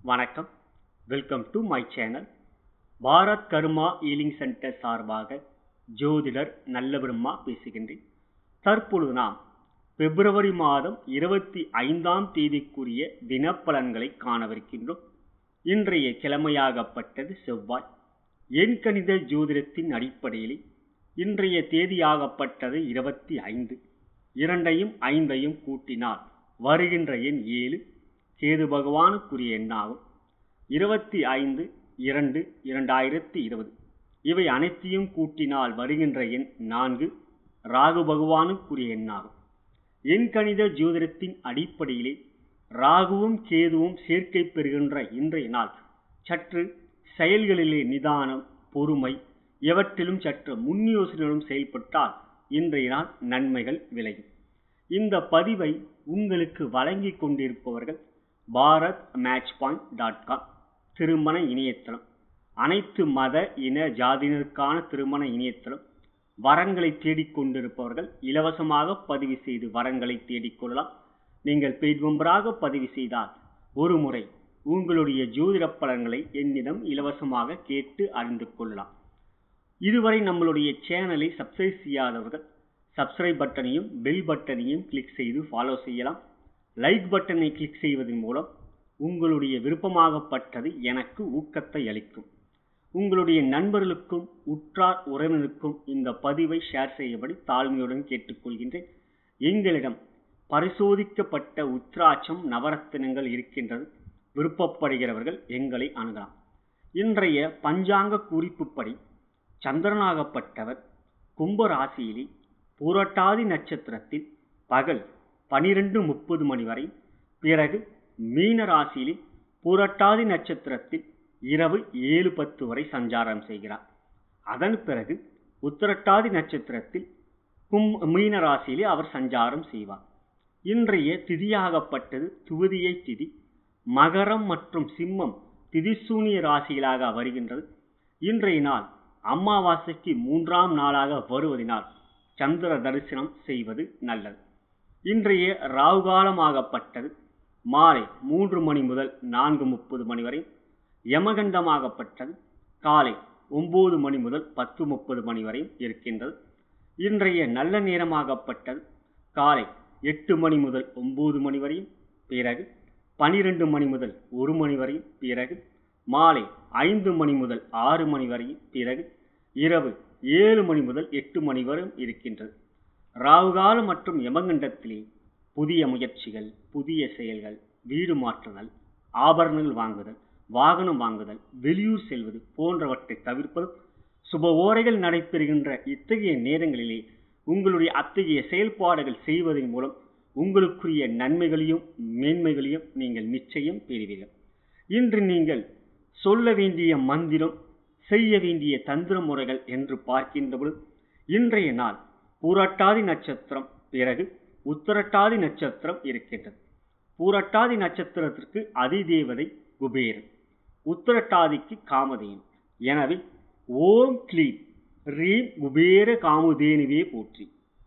வணக்கம் welcome to my channel Bharat Karma healing centre சார்பாக ஜோதிடர் நல்லபிரம்மா பேசுகின்றேன் தற்பொழுது நாம் பிப்ரவரி மாதம் இருபத்தி ஐந்தாம் தேதிக்குரிய தினப்பலன்களை காணவிருக்கின்றோம் இன்றைய கிழமையாகப்பட்டது செவ்வாய் எண்கணித ஜோதிடத்தின் அடிப்படையில் இன்றைய தேதியாகப்பட்டது இருபத்தி ஐந்து இரண்டையும் ஐந்தையும் கூட்டினால் வருகின்ற எண் ஏழு கேது பகவானுக்குரிய எண்ணாகும் இருபத்தி ஐந்து இரண்டு இரண்டாயிரத்தி இருபது இவை அனைத்தையும் கூட்டினால் வருகின்ற எண் நான்கு ராகு பகவானுக்குரிய எண்ணாகும் எண்கணித ஜோதிடத்தின் அடிப்படையிலே ராகுவும் கேதுவும் சேர்க்கை பெறுகின்ற இன்றைய நாள் சற்று செயல்களிலே நிதானம் பொறுமை எவற்றிலும் சற்று முன்யோசனையுடன் செயல்பட்டால் இன்றைய நாள் நன்மைகள் விளையும் இந்த பதிவை உங்களுக்கு வழங்கி கொண்டிருப்பவர்கள் Bharat match point dot com திருமண இணையதளம் அனைத்து மத இன ஜாதியினருக்கான திருமண இணையதளம் வரன்களை தேடிக்கொண்டிருப்பவர்கள் இலவசமாக பதிவு செய்து வரன்களை தேடிக்கொள்ளலாம் நீங்கள் பெய்ட் மெம்பராக பதிவு செய்தால் ஒரு முறை உங்களுடைய ஜோதிட பலன்களை என்னிடம் இலவசமாக கேட்டு அறிந்து கொள்ளலாம் இதுவரை நம்மளுடைய சேனலை சப்ஸ்கிரைப் செய்யாதவர்கள் சப்ஸ்கிரைப் பட்டனையும் பெல் பட்டனையும் கிளிக் செய்து ஃபாலோ செய்யலாம் லைக் பட்டனை கிளிக் செய்வதன் மூலம் உங்களுடைய விருப்பமாகப்பட்டது எனக்கு ஊக்கத்தை அளிக்கும் உங்களுடைய நண்பர்களுக்கும் உற்றார் உறவினருக்கும் இந்த பதிவை ஷேர் செய்யபடி தாழ்மையுடன் கேட்டுக்கொள்கின்றேன் எங்களிடம் பரிசோதிக்கப்பட்ட உத்ராட்சம் நவரத்தினங்கள் இருக்கின்றது விருப்பப்படுகிறவர்கள் எங்களை அணுகலாம் இன்றைய பஞ்சாங்க குறிப்புப்படி சந்திரனாகப்பட்டவர் கும்ப ராசியிலே பூரட்டாதி நட்சத்திரத்தில் பகல் பனிரெண்டு முப்பது மணி வரை பிறகு மீன ராசியிலே பூரட்டாதி நட்சத்திரத்தில் இரவு ஏழு பத்து வரை சஞ்சாரம் செய்கிறார் அதன் பிறகு உத்திரட்டாதி நட்சத்திரத்தில் கும் மீன ராசியிலே அவர் சஞ்சாரம் செய்வார் இன்றைய திதியாகப்பட்டது துவதியை திதி மகரம் மற்றும் சிம்மம் திதிசூனிய ராசிகளாக வருகின்றது இன்றைய நாள் அமாவாசைக்கு மூன்றாம் நாளாக வருவதனால் சந்திர தரிசனம் செய்வது நல்லது இன்றைய ராவுகாலமாகப்பட்டது மாலை மூன்று மணி முதல் நான்கு முப்பது மணி வரை யமகண்டமாகப்பட்டது காலை ஒன்பது மணி முதல் பத்து முப்பது மணி வரை இருக்கின்றது இன்றைய நல்ல நேரமாகப்பட்டது காலை எட்டு மணி முதல் ஒன்பது மணி வரையும் பிறகு பனிரெண்டு மணி முதல் ஒரு மணி வரையும் பிறகு மாலை ஐந்து மணி முதல் ஆறு மணி வரையும் பிறகு இரவு ஏழு மணி முதல் எட்டு மணி வரையும் இருக்கின்றது ராவுகாலம் மற்றும் யமகண்டத்திலே புதிய முயற்சிகள் புதிய செயல்கள் வீடு மாற்றுதல் ஆபரணங்கள் வாங்குதல் வாகனம் வாங்குதல் வெளியூர் செல்வது போன்றவற்றை தவிர்ப்பதும் சுப ஓரைகள் நடைபெறுகின்ற இத்தகைய நேரங்களிலே உங்களுடைய அத்தகைய செயல்பாடுகள் செய்வதன் மூலம் உங்களுக்குரிய நன்மைகளையும் மேன்மைகளையும் நீங்கள் நிச்சயம் பெறுவீர்கள் இன்று நீங்கள் சொல்ல வேண்டிய மந்திரம் செய்ய வேண்டிய தந்திர முறைகள் என்று பார்க்கின்ற பொழுது இன்றைய நாள் பூரட்டாதி நட்சத்திரம் பிறகு உத்தரட்டாதி நட்சத்திரம் இருக்கின்றது பூரட்டாதி நட்சத்திரத்திற்கு அதிதேவதை குபேரன் உத்தரட்டாதிக்கு காமதேன் எனவே ஓம் கிளீம் ரீம் குபேர காமுதேனுவே போற்றி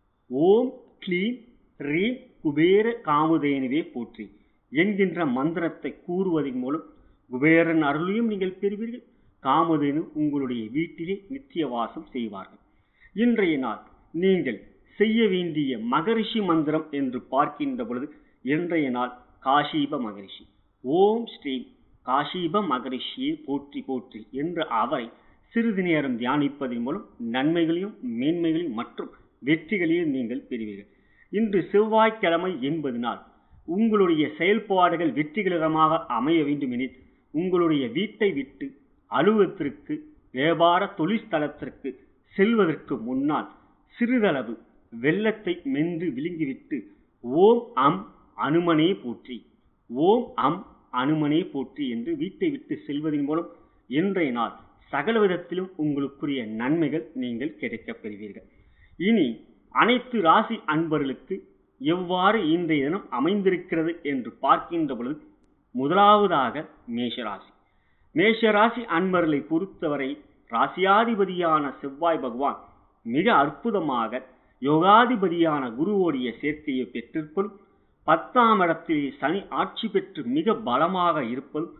ஓம் கிளீம் ரீம் குபேர காமுதேனுவே போற்றி என்கின்ற மந்திரத்தை கூறுவதன் மூலம் குபேரன் அருளையும் நீங்கள் பெறுவீர்கள் காமதேனு உங்களுடைய வீட்டிலே நித்திய வாசம் செய்வார்கள் இன்றைய நாள் நீங்கள் செய்ய வேண்டிய மகரிஷி மந்திரம் என்று பார்க்கின்ற பொழுது இன்றைய நாள் காஷீப மகரிஷி ஓம் ஸ்ரீ காஷீப மகரிஷியை போற்றி போற்றி என்று அவரை சிறிது நேரம் தியானிப்பதன் மூலம் நன்மைகளையும் மேன்மைகளையும் மற்றும் வெற்றிகளையும் நீங்கள் பெறுவீர்கள் இன்று செவ்வாய்க்கிழமை என்பதனால் உங்களுடைய செயல்பாடுகள் வெற்றிகரமாக அமைய வேண்டுமெனில் உங்களுடைய வீட்டை விட்டு அலுவலகத்திற்கு வியாபார தொழிற்ஸ்தலத்திற்கு செல்வதற்கு முன்னால் சிறிதளவு வெள்ளத்தை மென்று விழுங்கிவிட்டு ஓம் அம் அனுமனே போற்றி ஓம் அம் அனுமனே போற்றி என்று வீட்டை விட்டு செல்வதன் மூலம் இன்றைய நாள் சகல விதத்திலும் உங்களுக்குரிய நன்மைகள் நீங்கள் கிடைக்கப் பெறுவீர்கள் இனி அனைத்து ராசி அன்பர்களுக்கு எவ்வாறு இன்றைய தினம் அமைந்திருக்கிறது என்று பார்க்கின்ற பொழுது முதலாவதாக மேஷராசி மேஷராசி அன்பர்களை பொறுத்தவரை ராசியாதிபதியான செவ்வாய் பகவான் மிக அற்புதமாக யோகாதிபதியான குருவோடைய சேர்க்கையை பெற்றிருப்பதும் பத்தாம் இடத்திலே சனி ஆட்சி பெற்று மிக பலமாக இருப்பதும்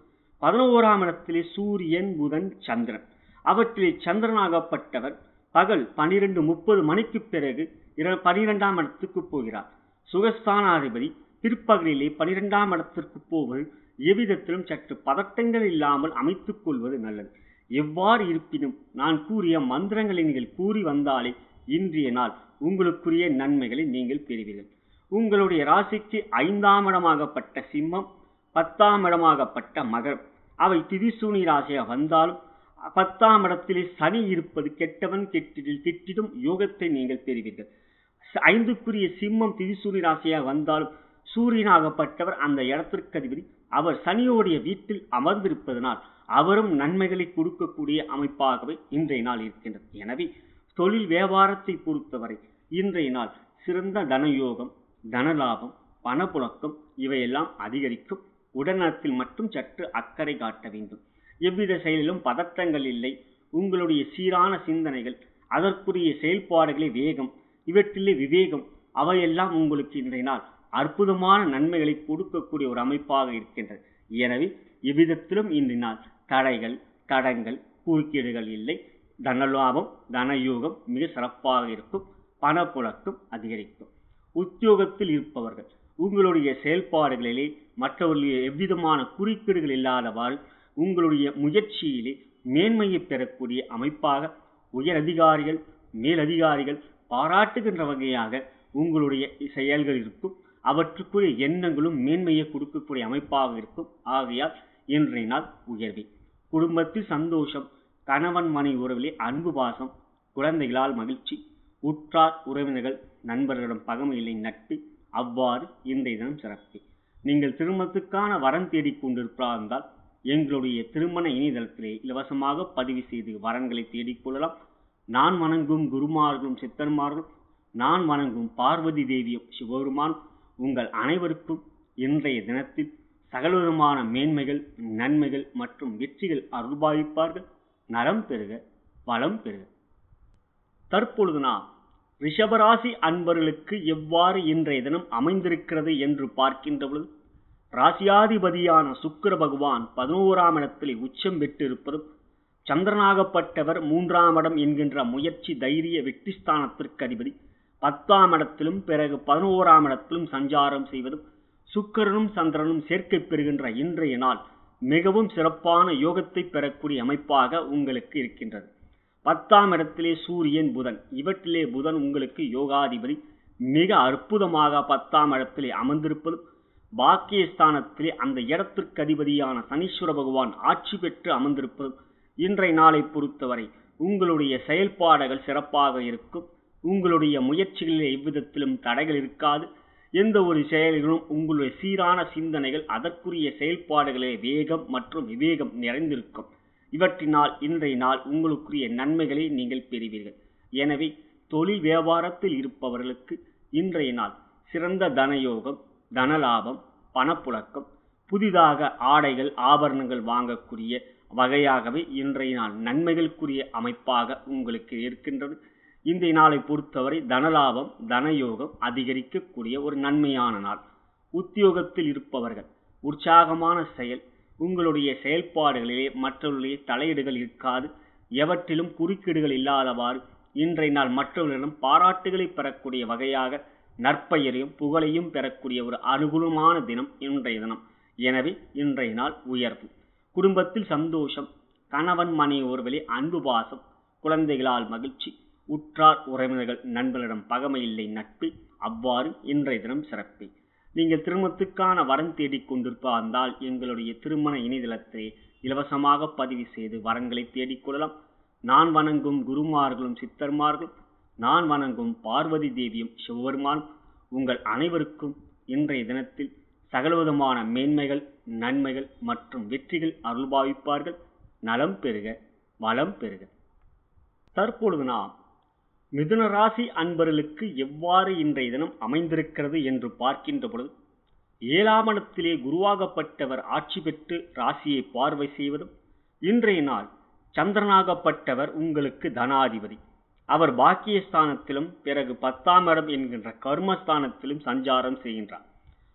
பதினோராம் இடத்திலே சூரியன் புதன் சந்திரன் அவற்றிலே சந்திரனாகப்பட்டவர் பகல் பனிரெண்டு முப்பது மணிக்கு பிறகு பனிரெண்டாம் இடத்துக்கு போகிறார் சுகஸ்தானாதிபதி பிற்பகலிலே பனிரெண்டாம் இடத்திற்கு போவது எவ்விதத்திலும் சற்று பதட்டங்கள் இல்லாமல் அமைத்துக் கொள்வது நல்லது எவ்வாறு இருப்பினும் நான் கூறிய மந்திரங்களை நீங்கள் கூறி வந்தாலே இன்றைய நாள் உங்களுக்குரிய நன்மைகளை நீங்கள் பெறுவீர்கள் உங்களுடைய ராசிக்கு ஐந்தாம் இடமாகப்பட்ட சிம்மம் பத்தாம் இடமாகப்பட்ட மகர் அவை திதிசூனி ராசியாக வந்தாலும் பத்தாம் இடத்திலே சனி இருப்பது கெட்டவன் கெட்டிடில் திட்டிடும் யோகத்தை நீங்கள் பெறுவீர்கள் ஐந்துக்குரிய சிம்மம் திதிசூனி ராசியாக வந்தாலும் சூரியனாகப்பட்டவர் அந்த இடத்திற்கு அதிபதி அவர் சனியோடைய வீட்டில் அமர்ந்திருப்பதனால் அவரும் நன்மைகளை கொடுக்கக்கூடிய அமைப்பாகவே இன்றைய நாள் இருக்கின்றது எனவே தொழில் வியாபாரத்தை பொறுத்தவரை இன்றைய நாள் சிறந்த தனயோகம் தனலாபம் பணப்புழக்கம் இவையெல்லாம் அதிகரிக்கும் உடல்நலத்தில் மட்டும் சற்று அக்கறை காட்ட வேண்டும் எவ்வித செயலிலும் பதற்றங்கள் இல்லை உங்களுடைய சீரான சிந்தனைகள் அதற்குரிய செயல்பாடுகளை வேகம் இவற்றிலே விவேகம் அவையெல்லாம் உங்களுக்கு இன்றைய நாள் அற்புதமான நன்மைகளை கொடுக்கக்கூடிய ஒரு அமைப்பாக இருக்கின்றது எனவே எவ்விதத்திலும் இன்றைய நாள் தடைகள் தடங்கள் குறுக்கீடுகள் இல்லை தனலாபம் தனயோகம் மிக சிறப்பாக இருக்கும் பணப்புழக்கம் அதிகரிக்கும் உத்தியோகத்தில் இருப்பவர்கள் உங்களுடைய செயல்பாடுகளிலே மற்றவர்களுடைய எவ்விதமான குறுக்கீடுகள் இல்லாதவாறு உங்களுடைய முயற்சியிலே மேன்மையை பெறக்கூடிய அமைப்பாக உயர் அதிகாரிகள் மேலதிகாரிகள் பாராட்டுகின்ற வகையாக உங்களுடைய செயல்கள் இருக்கும் அவற்றுக்குரிய எண்ணங்களும் மேன்மையை கொடுக்கக்கூடிய அமைப்பாக இருக்கும் ஆகையால் இன்றைய நாள் உயர்வி குடும்பத்தில் சந்தோஷம் கணவன் மனை உறவிலே அன்பு பாசம் குழந்தைகளால் மகிழ்ச்சி உற்றார் உறவினர்கள் நண்பர்களிடம் பகமையில்லை நட்பு அவ்வாறு இன்றைய தினம் சிறப்பு நீங்கள் திருமணத்துக்கான வரன் தேடிக் கொண்டிருப்பார்ந்தால் எங்களுடைய திருமண இணையதளத்திலே இலவசமாக பதிவு செய்து வரன்களை தேடிக்கொள்ளலாம் நான் வணங்கும் குருமார்களும் சித்தன்மார்களும் நான் வணங்கும் பார்வதி தேவியும் சிவபெருமான் உங்கள் அனைவருக்கும் இன்றைய தினத்தில் சகலவிதமான மேன்மைகள் நன்மைகள் மற்றும் வெற்றிகள் அருள்பாவிப்பார்கள் நலம் பெறுக வளம் பெறுக தற்பொழுது நாம் ரிஷபராசி அன்பர்களுக்கு எவ்வாறு இன்றைய தினம் அமைந்திருக்கிறது என்று பார்க்கின்ற பொழுது ராசியாதிபதியான சுக்கிர பகவான் பதினோராம் இடத்தில் உச்சம் பெற்றிருப்பதும் சந்திரனாகப்பட்டவர் மூன்றாம் இடம் என்கின்ற முயற்சி தைரிய வெற்றிஸ்தானத்திற்கு அதிபதி பத்தாம் இடத்திலும் பிறகு பதினோராம் இடத்திலும் சஞ்சாரம் செய்வதும் சுக்கரனும் சந்திரனும் சேர்க்கை பெறுகின்ற இன்றைய நாள் மிகவும் சிறப்பான யோகத்தை பெறக்கூடிய அமைப்பாக உங்களுக்கு இருக்கின்றது பத்தாம் இடத்திலே சூரியன் புதன் இவற்றிலே புதன் உங்களுக்கு யோகாதிபதி மிக அற்புதமாக பத்தாம் இடத்திலே அமர்ந்திருப்பதும் பாக்கியஸ்தானத்திலே அந்த இடத்திற்கு அதிபதியான சனீஸ்வர பகவான் ஆட்சி பெற்று அமர்ந்திருப்பதும் இன்றைய நாளை பொறுத்தவரை உங்களுடைய செயல்பாடுகள் சிறப்பாக இருக்கும் உங்களுடைய முயற்சிகளில் எவ்விதத்திலும் தடைகள் இருக்காது எந்த ஒரு செயலிலும் உங்களுடைய சீரான சிந்தனைகள் அதற்குரிய செயல்பாடுகளே வேகம் மற்றும் விவேகம் நிறைந்திருக்கும் இவற்றினால் இன்றைய நாள் உங்களுக்குரிய நன்மைகளை நீங்கள் பெறுவீர்கள் எனவே தொழில் வியாபாரத்தில் இருப்பவர்களுக்கு இன்றைய நாள் சிறந்த தனயோகம் தனலாபம் பணப்புழக்கம் புதிதாக ஆடைகள் ஆபரணங்கள் வாங்கக்கூடிய வகையாகவே இன்றைய நாள் நன்மைகளுக்குரிய அமைப்பாக உங்களுக்கு இருக்கின்றது இன்றைய நாளை பொறுத்தவரை தனலாபம் தனயோகம் அதிகரிக்கக்கூடிய ஒரு நன்மையான நாள் உத்தியோகத்தில் இருப்பவர்கள் உற்சாகமான செயல் உங்களுடைய செயல்பாடுகளிலே மற்றவர்களுடைய தலையீடுகள் இருக்காது எவற்றிலும் குறுக்கீடுகள் இல்லாதவாறு இன்றைய நாள் மற்றவர்களிடம் பாராட்டுகளை பெறக்கூடிய வகையாக நற்பெயரையும் புகழையும் பெறக்கூடிய ஒரு அனுகூலமான தினம் இன்றைய தினம் எனவே இன்றைய நாள் உயர்வு குடும்பத்தில் சந்தோஷம் கணவன் மனை ஒருவழி அன்பு பாசம் குழந்தைகளால் மகிழ்ச்சி உற்றார் உறவினர்கள் நண்பர்களிடம் பகமை இல்லை நட்பு அவ்வாறு இன்றைய தினம் சிறப்பு நீங்கள் திருமணத்துக்கான வரன் தேடிக் கொண்டிருப்பார்ந்தால் எங்களுடைய திருமண இணையதளத்தை இலவசமாக பதிவு செய்து வரன்களை தேடிக்கொள்ளலாம் நான் வணங்கும் குருமார்களும் சித்தர்மார்களும் நான் வணங்கும் பார்வதி தேவியும் சிவபெருமானும் உங்கள் அனைவருக்கும் இன்றைய தினத்தில் சகலவிதமான மேன்மைகள் நன்மைகள் மற்றும் வெற்றிகள் அருள்பாவிப்பார்கள் நலம் பெறுக வளம் பெறுக தற்பொழுது நாம் மிதுன ராசி அன்பர்களுக்கு எவ்வாறு இன்றைய தினம் அமைந்திருக்கிறது என்று பார்க்கின்ற பொழுது ஏழாம் இடத்திலே குருவாகப்பட்டவர் ஆட்சி பெற்று ராசியை பார்வை செய்வதும் இன்றைய நாள் சந்திரனாகப்பட்டவர் உங்களுக்கு தனாதிபதி அவர் பாக்கியஸ்தானத்திலும் பிறகு பத்தாம் இடம் என்கின்ற கர்மஸ்தானத்திலும் சஞ்சாரம் செய்கின்றார்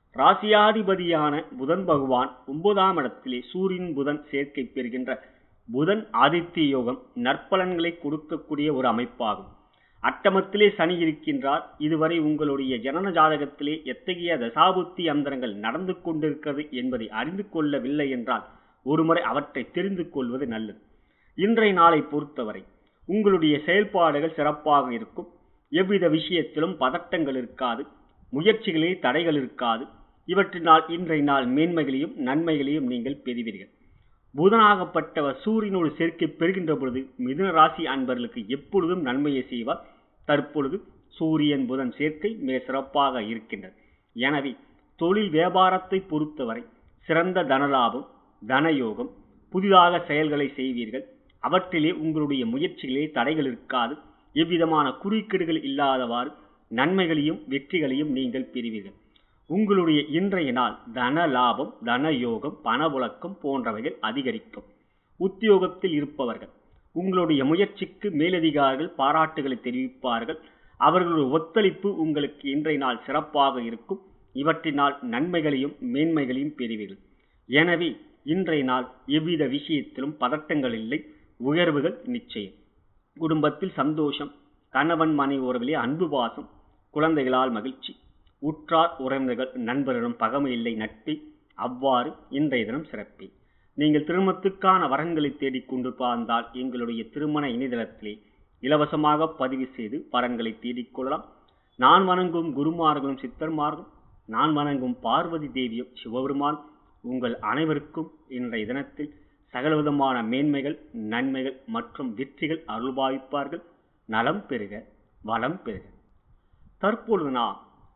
ராசியாதிபதியான புதன் பகவான் ஒன்பதாம் இடத்திலே சூரியன் புதன் சேர்க்கை பெறுகின்ற புதன் ஆதித்ய யோகம் நற்பலன்களை கொடுக்கக்கூடிய ஒரு அமைப்பாகும் அட்டமத்திலே சனி இருக்கின்றார் இதுவரை உங்களுடைய ஜனன ஜாதகத்திலே எத்தகைய தசாபுத்தி அந்தரங்கள் நடந்து கொண்டிருக்கிறது என்பதை அறிந்து கொள்ளவில்லை என்றால் ஒருமுறை அவற்றை தெரிந்து கொள்வது நல்லது இன்றைய நாளை பொறுத்தவரை உங்களுடைய செயல்பாடுகள் சிறப்பாக இருக்கும் எவ்வித விஷயத்திலும் பதட்டங்கள் இருக்காது முயற்சிகளில் தடைகள் இருக்காது இவற்றினால் இன்றைய நாள் மேன்மைகளையும் நன்மைகளையும் நீங்கள் பெறுவீர்கள் புதனாகப்பட்டவர் சூரியனோடு சேர்க்கை பெறுகின்ற பொழுது மிதுன ராசி அன்பர்களுக்கு எப்பொழுதும் நன்மையை செய்வார் தற்பொழுது சூரியன் புதன் சேர்க்கை மிக சிறப்பாக இருக்கின்றது எனவே தொழில் வியாபாரத்தை பொறுத்தவரை சிறந்த தனலாபம் தனயோகம் புதிதாக செயல்களை செய்வீர்கள் அவற்றிலே உங்களுடைய முயற்சிகளே தடைகள் இருக்காது எவ்விதமான குறுக்கீடுகள் இல்லாதவாறு நன்மைகளையும் வெற்றிகளையும் நீங்கள் பெறுவீர்கள் உங்களுடைய இன்றைய நாள் தன லாபம் தன யோகம் பணபுழக்கம் போன்றவைகள் அதிகரிக்கும் உத்தியோகத்தில் இருப்பவர்கள் உங்களுடைய முயற்சிக்கு மேலதிகாரிகள் பாராட்டுகளை தெரிவிப்பார்கள் அவர்களுடைய ஒத்துழைப்பு உங்களுக்கு இன்றைய நாள் சிறப்பாக இருக்கும் இவற்றினால் நன்மைகளையும் மேன்மைகளையும் பெறுவீர்கள் எனவே இன்றைய நாள் எவ்வித விஷயத்திலும் பதட்டங்கள் இல்லை உயர்வுகள் நிச்சயம் குடும்பத்தில் சந்தோஷம் கணவன் மனைவி உறவிலே அன்பு பாசம் குழந்தைகளால் மகிழ்ச்சி உற்றார் உறவினர்கள் நண்பரிடம் பகமை இல்லை நட்பு அவ்வாறு இன்றைய தினம் சிறப்பே நீங்கள் திருமணத்துக்கான வரன்களை தேடிக் கொண்டு பார்ந்தால் எங்களுடைய திருமண இணையதளத்திலே இலவசமாக பதிவு செய்து வரன்களை தேடிக்கொள்ளலாம் நான் வணங்கும் குருமார்களும் சித்தர்மார்களும் நான் வணங்கும் பார்வதி தேவியும் சிவபெருமான் உங்கள் அனைவருக்கும் இன்றைய தினத்தில் சகலவிதமான மேன்மைகள் நன்மைகள் மற்றும் வெற்றிகள் அருள்பாவிப்பார்கள் நலம் பெறுக வளம் பெறுக தற்பொழுது நாம்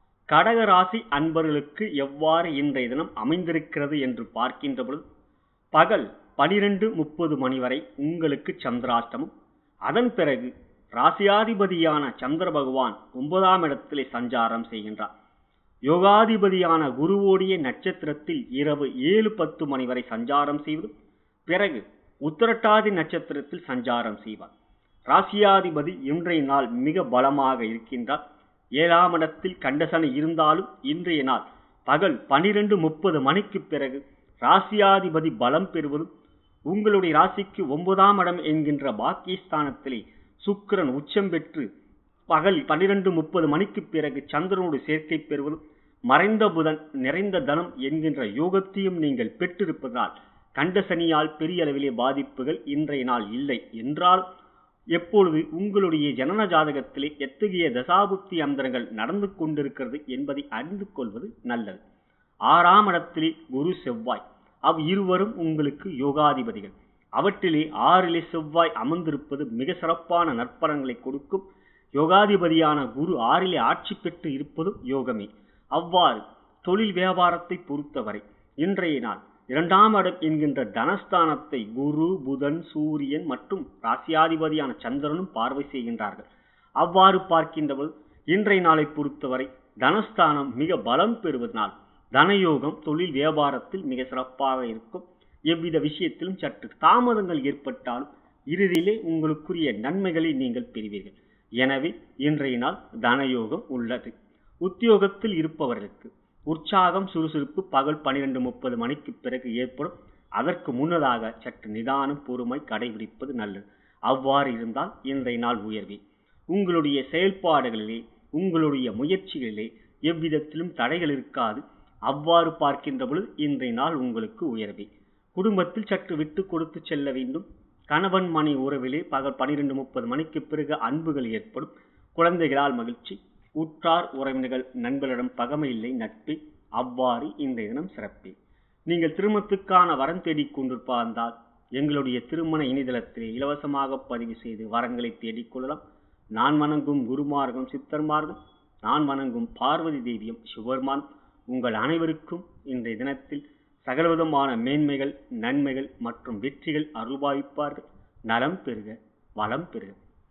கடகராசி அன்பர்களுக்கு எவ்வாறு இன்றைய தினம் அமைந்திருக்கிறது என்று பார்க்கின்ற பொழுது பகல் பனிரெண்டு முப்பது மணி வரை உங்களுக்கு சந்திராஷ்டமம் அதன் பிறகு ராசியாதிபதியான சந்திர பகவான் ஒன்பதாம் இடத்திலே சஞ்சாரம் செய்கின்றார் யோகாதிபதியான குருவோடைய நட்சத்திரத்தில் இரவு ஏழு பத்து மணி வரை சஞ்சாரம் செய்வது பிறகு உத்திரட்டாதி நட்சத்திரத்தில் சஞ்சாரம் செய்வார் ராசியாதிபதி இன்றைய நாள் மிக பலமாக இருக்கின்றார் ஏழாம் இடத்தில் கண்டசனை இருந்தாலும் இன்றைய நாள் பகல் பனிரெண்டு முப்பது மணிக்கு பிறகு ராசியாதிபதி பலம் பெறுவதும் உங்களுடைய ராசிக்கு ஒன்பதாம் இடம் என்கின்ற பாக்கியஸ்தானத்திலே சுக்கிரன் உச்சம் பெற்று பகல் பன்னிரண்டு முப்பது மணிக்கு பிறகு சந்திரனோடு சேர்க்கை பெறுவதும் மறைந்த புதன் நிறைந்த தனம் என்கின்ற யோகத்தையும் நீங்கள் பெற்றிருப்பதால் கண்டசனியால் பெரிய அளவிலே பாதிப்புகள் இன்றைய நாள் இல்லை என்றால் எப்பொழுது உங்களுடைய ஜனன ஜாதகத்திலே எத்தகைய தசாபுத்தி அந்தரங்கள் நடந்து கொண்டிருக்கிறது என்பதை அறிந்து கொள்வது நல்லது ஆறாம் இடத்திலே குரு செவ்வாய் அவ் இருவரும் உங்களுக்கு யோகாதிபதிகள் அவற்றிலே ஆறிலே செவ்வாய் அமர்ந்திருப்பது மிக சிறப்பான நற்பலன்களை கொடுக்கும் யோகாதிபதியான குரு ஆறிலே ஆட்சி பெற்று இருப்பதும் யோகமே அவ்வாறு தொழில் வியாபாரத்தை பொறுத்தவரை இன்றைய நாள் இரண்டாம் இடம் என்கின்ற தனஸ்தானத்தை குரு புதன் சூரியன் மற்றும் ராசியாதிபதியான சந்திரனும் பார்வை செய்கின்றார்கள் அவ்வாறு பார்க்கின்றவள் இன்றைய நாளை பொறுத்தவரை தனஸ்தானம் மிக பலம் பெறுவதனால் தனயோகம் தொழில் வியாபாரத்தில் மிக சிறப்பாக இருக்கும் எவ்வித விஷயத்திலும் சற்று தாமதங்கள் ஏற்பட்டாலும் இறுதியிலே உங்களுக்குரிய நன்மைகளை நீங்கள் பெறுவீர்கள் எனவே இன்றைய நாள் தனயோகம் உள்ளது உத்தியோகத்தில் இருப்பவர்களுக்கு உற்சாகம் சுறுசுறுப்பு பகல் பனிரெண்டு முப்பது மணிக்கு பிறகு ஏற்படும் அதற்கு முன்னதாக சற்று நிதானம் பொறுமை கடைபிடிப்பது நல்லது அவ்வாறு இருந்தால் இன்றைய நாள் உயர்வே உங்களுடைய செயல்பாடுகளிலே உங்களுடைய முயற்சிகளிலே எவ்விதத்திலும் தடைகள் இருக்காது அவ்வாறு பார்க்கின்ற பொழுது இன்றைய நாள் உங்களுக்கு உயர்வே குடும்பத்தில் சற்று விட்டு கொடுத்து செல்ல வேண்டும் கணவன் மணி உறவிலே பகல் பனிரெண்டு முப்பது மணிக்கு பிறகு அன்புகள் ஏற்படும் குழந்தைகளால் மகிழ்ச்சி உற்றார் உறவினர்கள் நண்பர்களிடம் பகமை இல்லை நட்பு அவ்வாறு இன்றைய தினம் சிறப்பே நீங்கள் திருமணத்துக்கான வரன் தேடிக் கொண்டிருப்பார்ந்தால் எங்களுடைய திருமண இணையதளத்திலே இலவசமாக பதிவு செய்து வரங்களை தேடிக்கொள்ளலாம் நான் வணங்கும் குருமார்க்கம் சித்தர்மார்க்கம் நான் வணங்கும் பார்வதி தேவியம் சிவபெருமான் உங்கள் அனைவருக்கும் இன்றைய தினத்தில் சகலவிதமான மேன்மைகள் நன்மைகள் மற்றும் வெற்றிகள் அருள்பாவிப்பார்கள் நலம் பெறுக வளம் பெறுக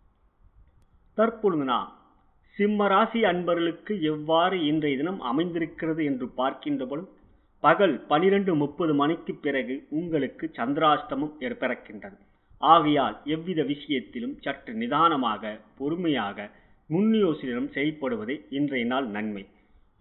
தற்பொழுது நாம் சிம்ம ராசி அன்பர்களுக்கு எவ்வாறு இன்றைய தினம் அமைந்திருக்கிறது என்று பார்க்கின்ற பொழுது பகல் பனிரெண்டு முப்பது மணிக்கு பிறகு உங்களுக்கு சந்திராஷ்டமம் பிறக்கின்றது ஆகையால் எவ்வித விஷயத்திலும் சற்று நிதானமாக பொறுமையாக முன்யோசனம் செயல்படுவதே இன்றைய நாள் நன்மை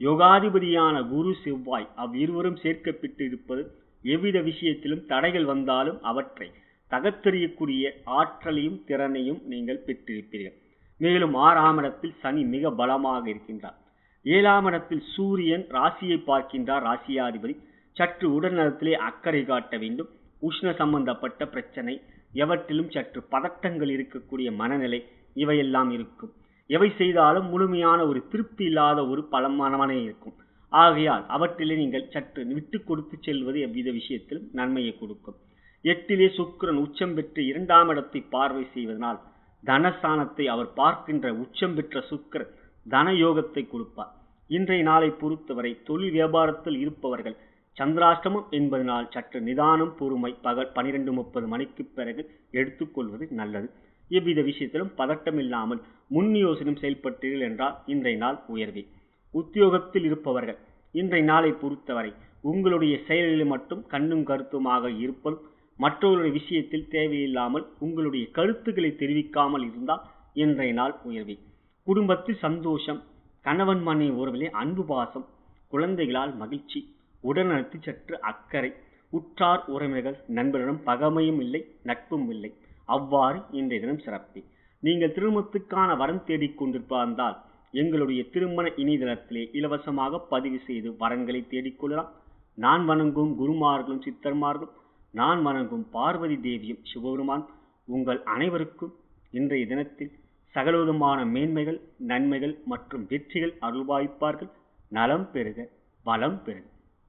யோகாதிபதியான குரு செவ்வாய் அவ்விருவரும் சேர்க்கப்பட்டு இருப்பது எவ்வித விஷயத்திலும் தடைகள் வந்தாலும் அவற்றை தகர்த்தெறியக்கூடிய ஆற்றலையும் திறனையும் நீங்கள் பெற்றிருப்பீர்கள் மேலும் ஆறாம் இடத்தில் சனி மிக பலமாக இருக்கின்றார் ஏழாம் இடத்தில் சூரியன் ராசியை பார்க்கின்றார் ராசியாதிபதி சற்று உடல்நலத்திலே அக்கறை காட்ட வேண்டும் உஷ்ண சம்பந்தப்பட்ட பிரச்சனை எவற்றிலும் சற்று பதட்டங்கள் இருக்கக்கூடிய மனநிலை இவையெல்லாம் இருக்கும் எவை செய்தாலும் முழுமையான ஒரு திருப்தி இல்லாத ஒரு பலமானவனே இருக்கும் ஆகையால் அவற்றிலே நீங்கள் சற்று விட்டு கொடுத்து செல்வது எவ்வித விஷயத்திலும் நன்மையை கொடுக்கும் எட்டிலே சுக்கிரன் உச்சம் பெற்று இரண்டாம் இடத்தை பார்வை செய்வதனால் தனஸ்தானத்தை அவர் பார்க்கின்ற உச்சம் பெற்ற சுக்கிரன் தன யோகத்தை கொடுப்பார் இன்றைய நாளை பொறுத்தவரை தொழில் வியாபாரத்தில் இருப்பவர்கள் சந்திராஷ்டமம் என்பதனால் சற்று நிதானம் பொறுமை பகல் பனிரெண்டு முப்பது மணிக்கு பிறகு எடுத்துக்கொள்வது நல்லது எவ்வித விஷயத்திலும் பதட்டம் இல்லாமல் முன் யோசனம் செயல்பட்டீர்கள் என்றால் இன்றைய நாள் உயர்வே உத்தியோகத்தில் இருப்பவர்கள் இன்றைய நாளை பொறுத்தவரை உங்களுடைய செயல்களில் மட்டும் கண்ணும் கருத்துமாக இருப்பதும் மற்றவர்களுடைய விஷயத்தில் தேவையில்லாமல் உங்களுடைய கருத்துக்களை தெரிவிக்காமல் இருந்தால் இன்றைய நாள் உயர்வே குடும்பத்தில் சந்தோஷம் கணவன் மனை உறவிலே அன்பு பாசம் குழந்தைகளால் மகிழ்ச்சி உடல்நலத்தில் சற்று அக்கறை உற்றார் உறவினர்கள் நண்பரிடம் பகமையும் இல்லை நட்பும் இல்லை அவ்வாறு இன்றைய தினம் சிறப்பு நீங்கள் திருமணத்துக்கான வரம் தேடிக் கொண்டிருப்பார்ந்தால் எங்களுடைய திருமண இணையதளத்திலே இலவசமாக பதிவு செய்து வரன்களை தேடிக்கொள்ளலாம் நான் வணங்கும் குருமார்களும் சித்தர்மார்களும் நான் வணங்கும் பார்வதி தேவியும் சிவபெருமான் உங்கள் அனைவருக்கும் இன்றைய தினத்தில் சகலவிதமான மேன்மைகள் நன்மைகள் மற்றும் வெற்றிகள் அருள்வாய்ப்பார்கள் நலம் பெறுக வளம் பெறுக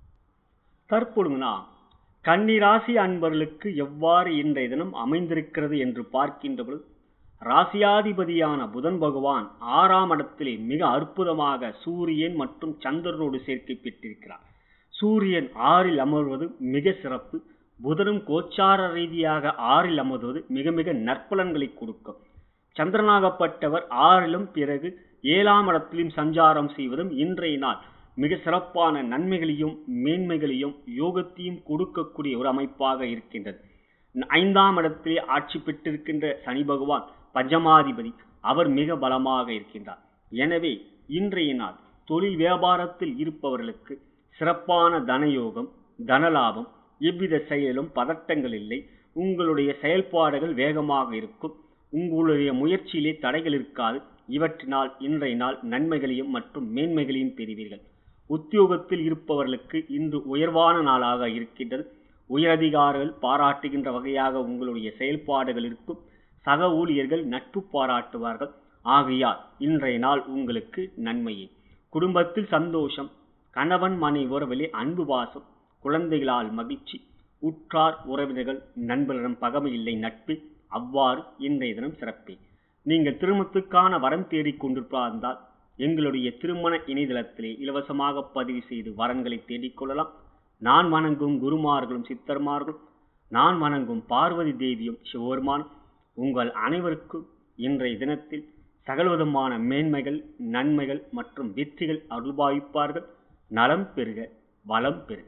தற்பொழுது நாம் கன்னிராசி அன்பர்களுக்கு எவ்வாறு இன்றைய தினம் அமைந்திருக்கிறது என்று பார்க்கின்ற பொழுது ராசியாதிபதியான புதன் பகவான் ஆறாம் இடத்திலே மிக அற்புதமாக சூரியன் மற்றும் சந்திரனோடு சேர்க்கை பெற்றிருக்கிறார் சூரியன் ஆறில் அமர்வது மிக சிறப்பு புதனும் கோச்சார ரீதியாக ஆறில் அமர்வது மிக மிக நற்பலன்களை கொடுக்கும் சந்திரனாகப்பட்டவர் ஆறிலும் பிறகு ஏழாம் இடத்திலும் சஞ்சாரம் செய்வதும் இன்றைய நாள் மிக சிறப்பான நன்மைகளையும் மேன்மைகளையும் யோகத்தையும் கொடுக்கக்கூடிய ஒரு அமைப்பாக இருக்கின்றது ஐந்தாம் இடத்திலே ஆட்சி பெற்றிருக்கின்ற சனி பகவான் பஞ்சமாதிபதி அவர் மிக பலமாக இருக்கின்றார் எனவே இன்றைய நாள் தொழில் வியாபாரத்தில் இருப்பவர்களுக்கு சிறப்பான தனயோகம் தனலாபம் எவ்வித செயலும் பதட்டங்கள் இல்லை உங்களுடைய செயல்பாடுகள் வேகமாக இருக்கும் உங்களுடைய முயற்சியிலே தடைகள் இருக்காது இவற்றினால் இன்றைய நாள் நன்மைகளையும் மற்றும் மேன்மைகளையும் பெறுவீர்கள் உத்தியோகத்தில் இருப்பவர்களுக்கு இன்று உயர்வான நாளாக இருக்கின்றது உயரதிகாரிகள் பாராட்டுகின்ற வகையாக உங்களுடைய செயல்பாடுகள் இருக்கும் சக ஊழியர்கள் நட்பு பாராட்டுவார்கள் ஆகையால் இன்றைய நாள் உங்களுக்கு நன்மையே குடும்பத்தில் சந்தோஷம் கணவன் மனை உறவிலே அன்பு பாசம் குழந்தைகளால் மகிழ்ச்சி உற்றார் உறவினர்கள் நண்பர்களிடம் பகமை இல்லை நட்பு அவ்வாறு இன்றைய தினம் சிறப்பே நீங்கள் திருமணத்துக்கான வரம் தேடிக் கொண்டிருப்பார்ந்தால் எங்களுடைய திருமண இணையதளத்திலே இலவசமாக பதிவு செய்து வரன்களை தேடிக்கொள்ளலாம் நான் வணங்கும் குருமார்களும் சித்தர்மார்களும் நான் வணங்கும் பார்வதி தேவியும் சிவபெருமான் உங்கள் அனைவருக்கும் இன்றைய தினத்தில் சகலவிதமான மேன்மைகள் நன்மைகள் மற்றும் வெற்றிகள் அருள்பாவிப்பார்கள் நலம் பெறுக வளம் பெறுக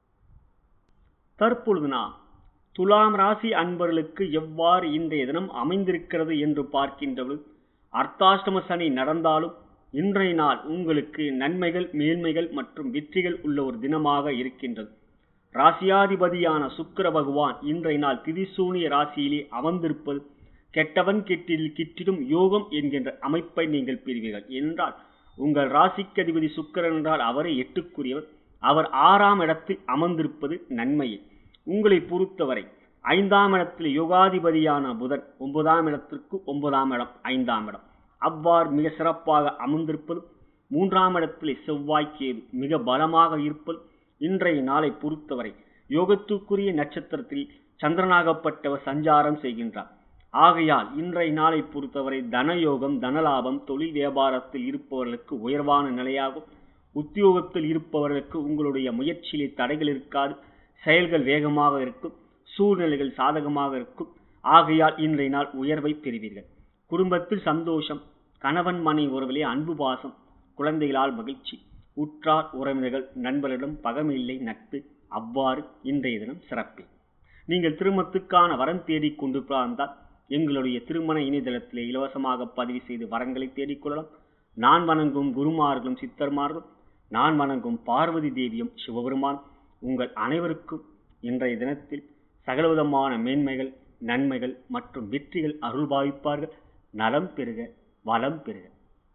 தற்பொழுது நாம் துலாம் ராசி அன்பர்களுக்கு எவ்வாறு இன்றைய தினம் அமைந்திருக்கிறது என்று பார்க்கின்றவள் அர்த்தாஷ்டம சனி நடந்தாலும் இன்றைய நாள் உங்களுக்கு நன்மைகள் மேன்மைகள் மற்றும் வெற்றிகள் உள்ள ஒரு தினமாக இருக்கின்றது ராசியாதிபதியான சுக்கிர பகவான் இன்றைய நாள் திரிசூனிய ராசியிலே அமர்ந்திருப்பது கெட்டவன் கெட்டில் கிட்டிடும் யோகம் என்கின்ற அமைப்பை நீங்கள் பெறுவீர்கள் என்றால் உங்கள் ராசிக்கு அதிபதி சுக்கிரன் என்றால் அவரை எட்டுக்குரியவர் அவர் ஆறாம் இடத்தில் அமர்ந்திருப்பது நன்மையே உங்களை பொறுத்தவரை ஐந்தாம் இடத்தில் யோகாதிபதியான புதன் ஒன்பதாம் இடத்திற்கு ஒன்பதாம் இடம் ஐந்தாம் இடம் அவ்வாறு மிக சிறப்பாக அமர்ந்திருப்பதும் மூன்றாம் இடத்தில் செவ்வாய் கேது மிக பலமாக இருப்பது இன்றைய நாளை பொறுத்தவரை யோகத்துக்குரிய நட்சத்திரத்தில் சந்திரனாகப்பட்டவர் சஞ்சாரம் செய்கின்றார் ஆகையால் இன்றைய நாளை பொறுத்தவரை தனயோகம் தனலாபம் தொழில் வியாபாரத்தில் இருப்பவர்களுக்கு உயர்வான நிலையாகும் உத்தியோகத்தில் இருப்பவர்களுக்கு உங்களுடைய முயற்சியிலே தடைகள் இருக்காது செயல்கள் வேகமாக இருக்கும் சூழ்நிலைகள் சாதகமாக இருக்கும் ஆகையால் இன்றைய நாள் உயர்வை பெறுவீர்கள் குடும்பத்தில் சந்தோஷம் கணவன் மனை உறவிலே அன்பு பாசம் குழந்தைகளால் மகிழ்ச்சி உற்றார் உறவினர்கள் நண்பர்களிடம் பகமில்லை நட்பு அவ்வாறு இன்றைய தினம் சிறப்பு நீங்கள் திருமணத்துக்கான வரம் தேடிக் கொண்டிருந்தால் எங்களுடைய திருமண இணையதளத்திலே இலவசமாக பதிவு செய்து வரங்களை தேடிக்கொள்ளலாம் நான் வணங்கும் குருமார்களும் சித்தர்மார்களும் நான் வணங்கும் பார்வதி தேவியும் சிவபெருமான் உங்கள் அனைவருக்கும் இன்றைய தினத்தில் சகலவிதமான மேன்மைகள் நன்மைகள் மற்றும் வெற்றிகள் அருள்பாவிப்பார்கள் நலம் பெறுக வளம் பெறுக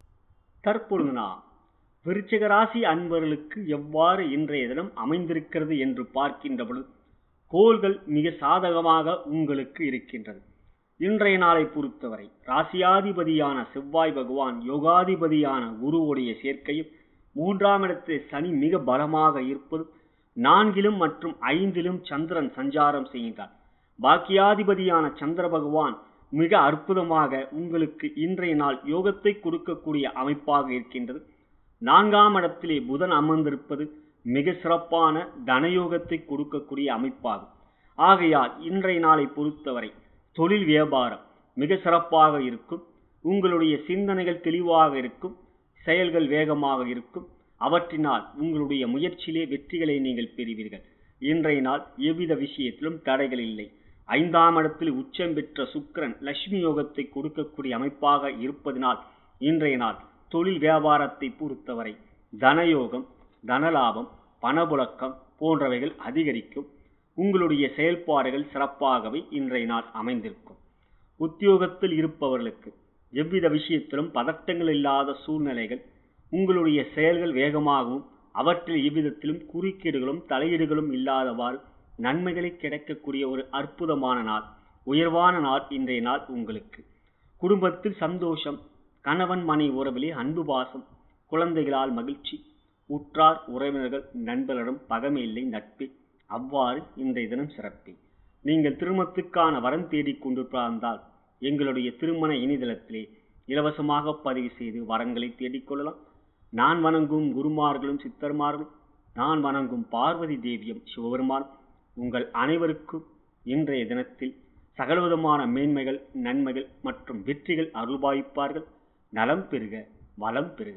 தற்பொழுது நாம் விருச்சிக ராசி அன்பர்களுக்கு எவ்வாறு இன்றைய தினம் அமைந்திருக்கிறது என்று பார்க்கின்ற பொழுது கோள்கள் மிக சாதகமாக உங்களுக்கு இருக்கின்றது இன்றைய நாளை பொறுத்தவரை ராசியாதிபதியான செவ்வாய் பகவான் யோகாதிபதியான குருவுடைய சேர்க்கையும் மூன்றாம் இடத்தில் சனி மிக பலமாக இருப்பது நான்கிலும் மற்றும் ஐந்திலும் சந்திரன் சஞ்சாரம் செய்கின்றார் பாக்கியாதிபதியான சந்திர பகவான் மிக அற்புதமாக உங்களுக்கு இன்றைய நாள் யோகத்தை கொடுக்கக்கூடிய அமைப்பாக இருக்கின்றது நான்காம் இடத்திலே புதன் அமர்ந்திருப்பது மிக சிறப்பான தனயோகத்தை கொடுக்கக்கூடிய அமைப்பாகும் ஆகையால் இன்றைய நாளை பொறுத்தவரை தொழில் வியாபாரம் மிக சிறப்பாக இருக்கும் உங்களுடைய சிந்தனைகள் தெளிவாக இருக்கும் செயல்கள் வேகமாக இருக்கும் அவற்றினால் உங்களுடைய முயற்சியிலே வெற்றிகளை நீங்கள் பெறுவீர்கள் இன்றைய நாள் எவ்வித விஷயத்திலும் தடைகள் இல்லை ஐந்தாம் இடத்தில் உச்சம் பெற்ற சுக்கிரன் லட்சுமி யோகத்தை கொடுக்கக்கூடிய அமைப்பாக இருப்பதனால் இன்றைய நாள் தொழில் வியாபாரத்தை பொறுத்தவரை தனயோகம் தனலாபம் பணபுழக்கம் போன்றவைகள் அதிகரிக்கும் உங்களுடைய செயல்பாடுகள் சிறப்பாகவே இன்றைய நாள் அமைந்திருக்கும் உத்தியோகத்தில் இருப்பவர்களுக்கு எவ்வித விஷயத்திலும் பதட்டங்கள் இல்லாத சூழ்நிலைகள் உங்களுடைய செயல்கள் வேகமாகவும் அவற்றில் எவ்விதத்திலும் குறுக்கீடுகளும் தலையீடுகளும் இல்லாதவாறு நன்மைகளை கிடைக்கக்கூடிய ஒரு அற்புதமான நாள் உயர்வான நாள் இன்றைய நாள் உங்களுக்கு குடும்பத்தில் சந்தோஷம் கணவன் மனை உறவிலே அன்பு பாசம் குழந்தைகளால் மகிழ்ச்சி உற்றார் உறவினர்கள் நண்பர்களிடம் பகமை இல்லை நட்பு அவ்வாறு இன்றைய தினம் சிறப்பே நீங்கள் திருமணத்துக்கான வரம் தேடிக் கொண்டிருந்தால் எங்களுடைய திருமண இணையதளத்திலே இலவசமாக பதிவு செய்து வரங்களை தேடிக்கொள்ளலாம் நான் வணங்கும் குருமார்களும் சித்தர்மார்களும் நான் வணங்கும் பார்வதி தேவியும் சிவபெருமான் உங்கள் அனைவருக்கும் இன்றைய தினத்தில் சகலவிதமான மேன்மைகள் நன்மைகள் மற்றும் வெற்றிகள் அருள்பாய்ப்பார்கள் நலம் பெறுக வளம் பெறுக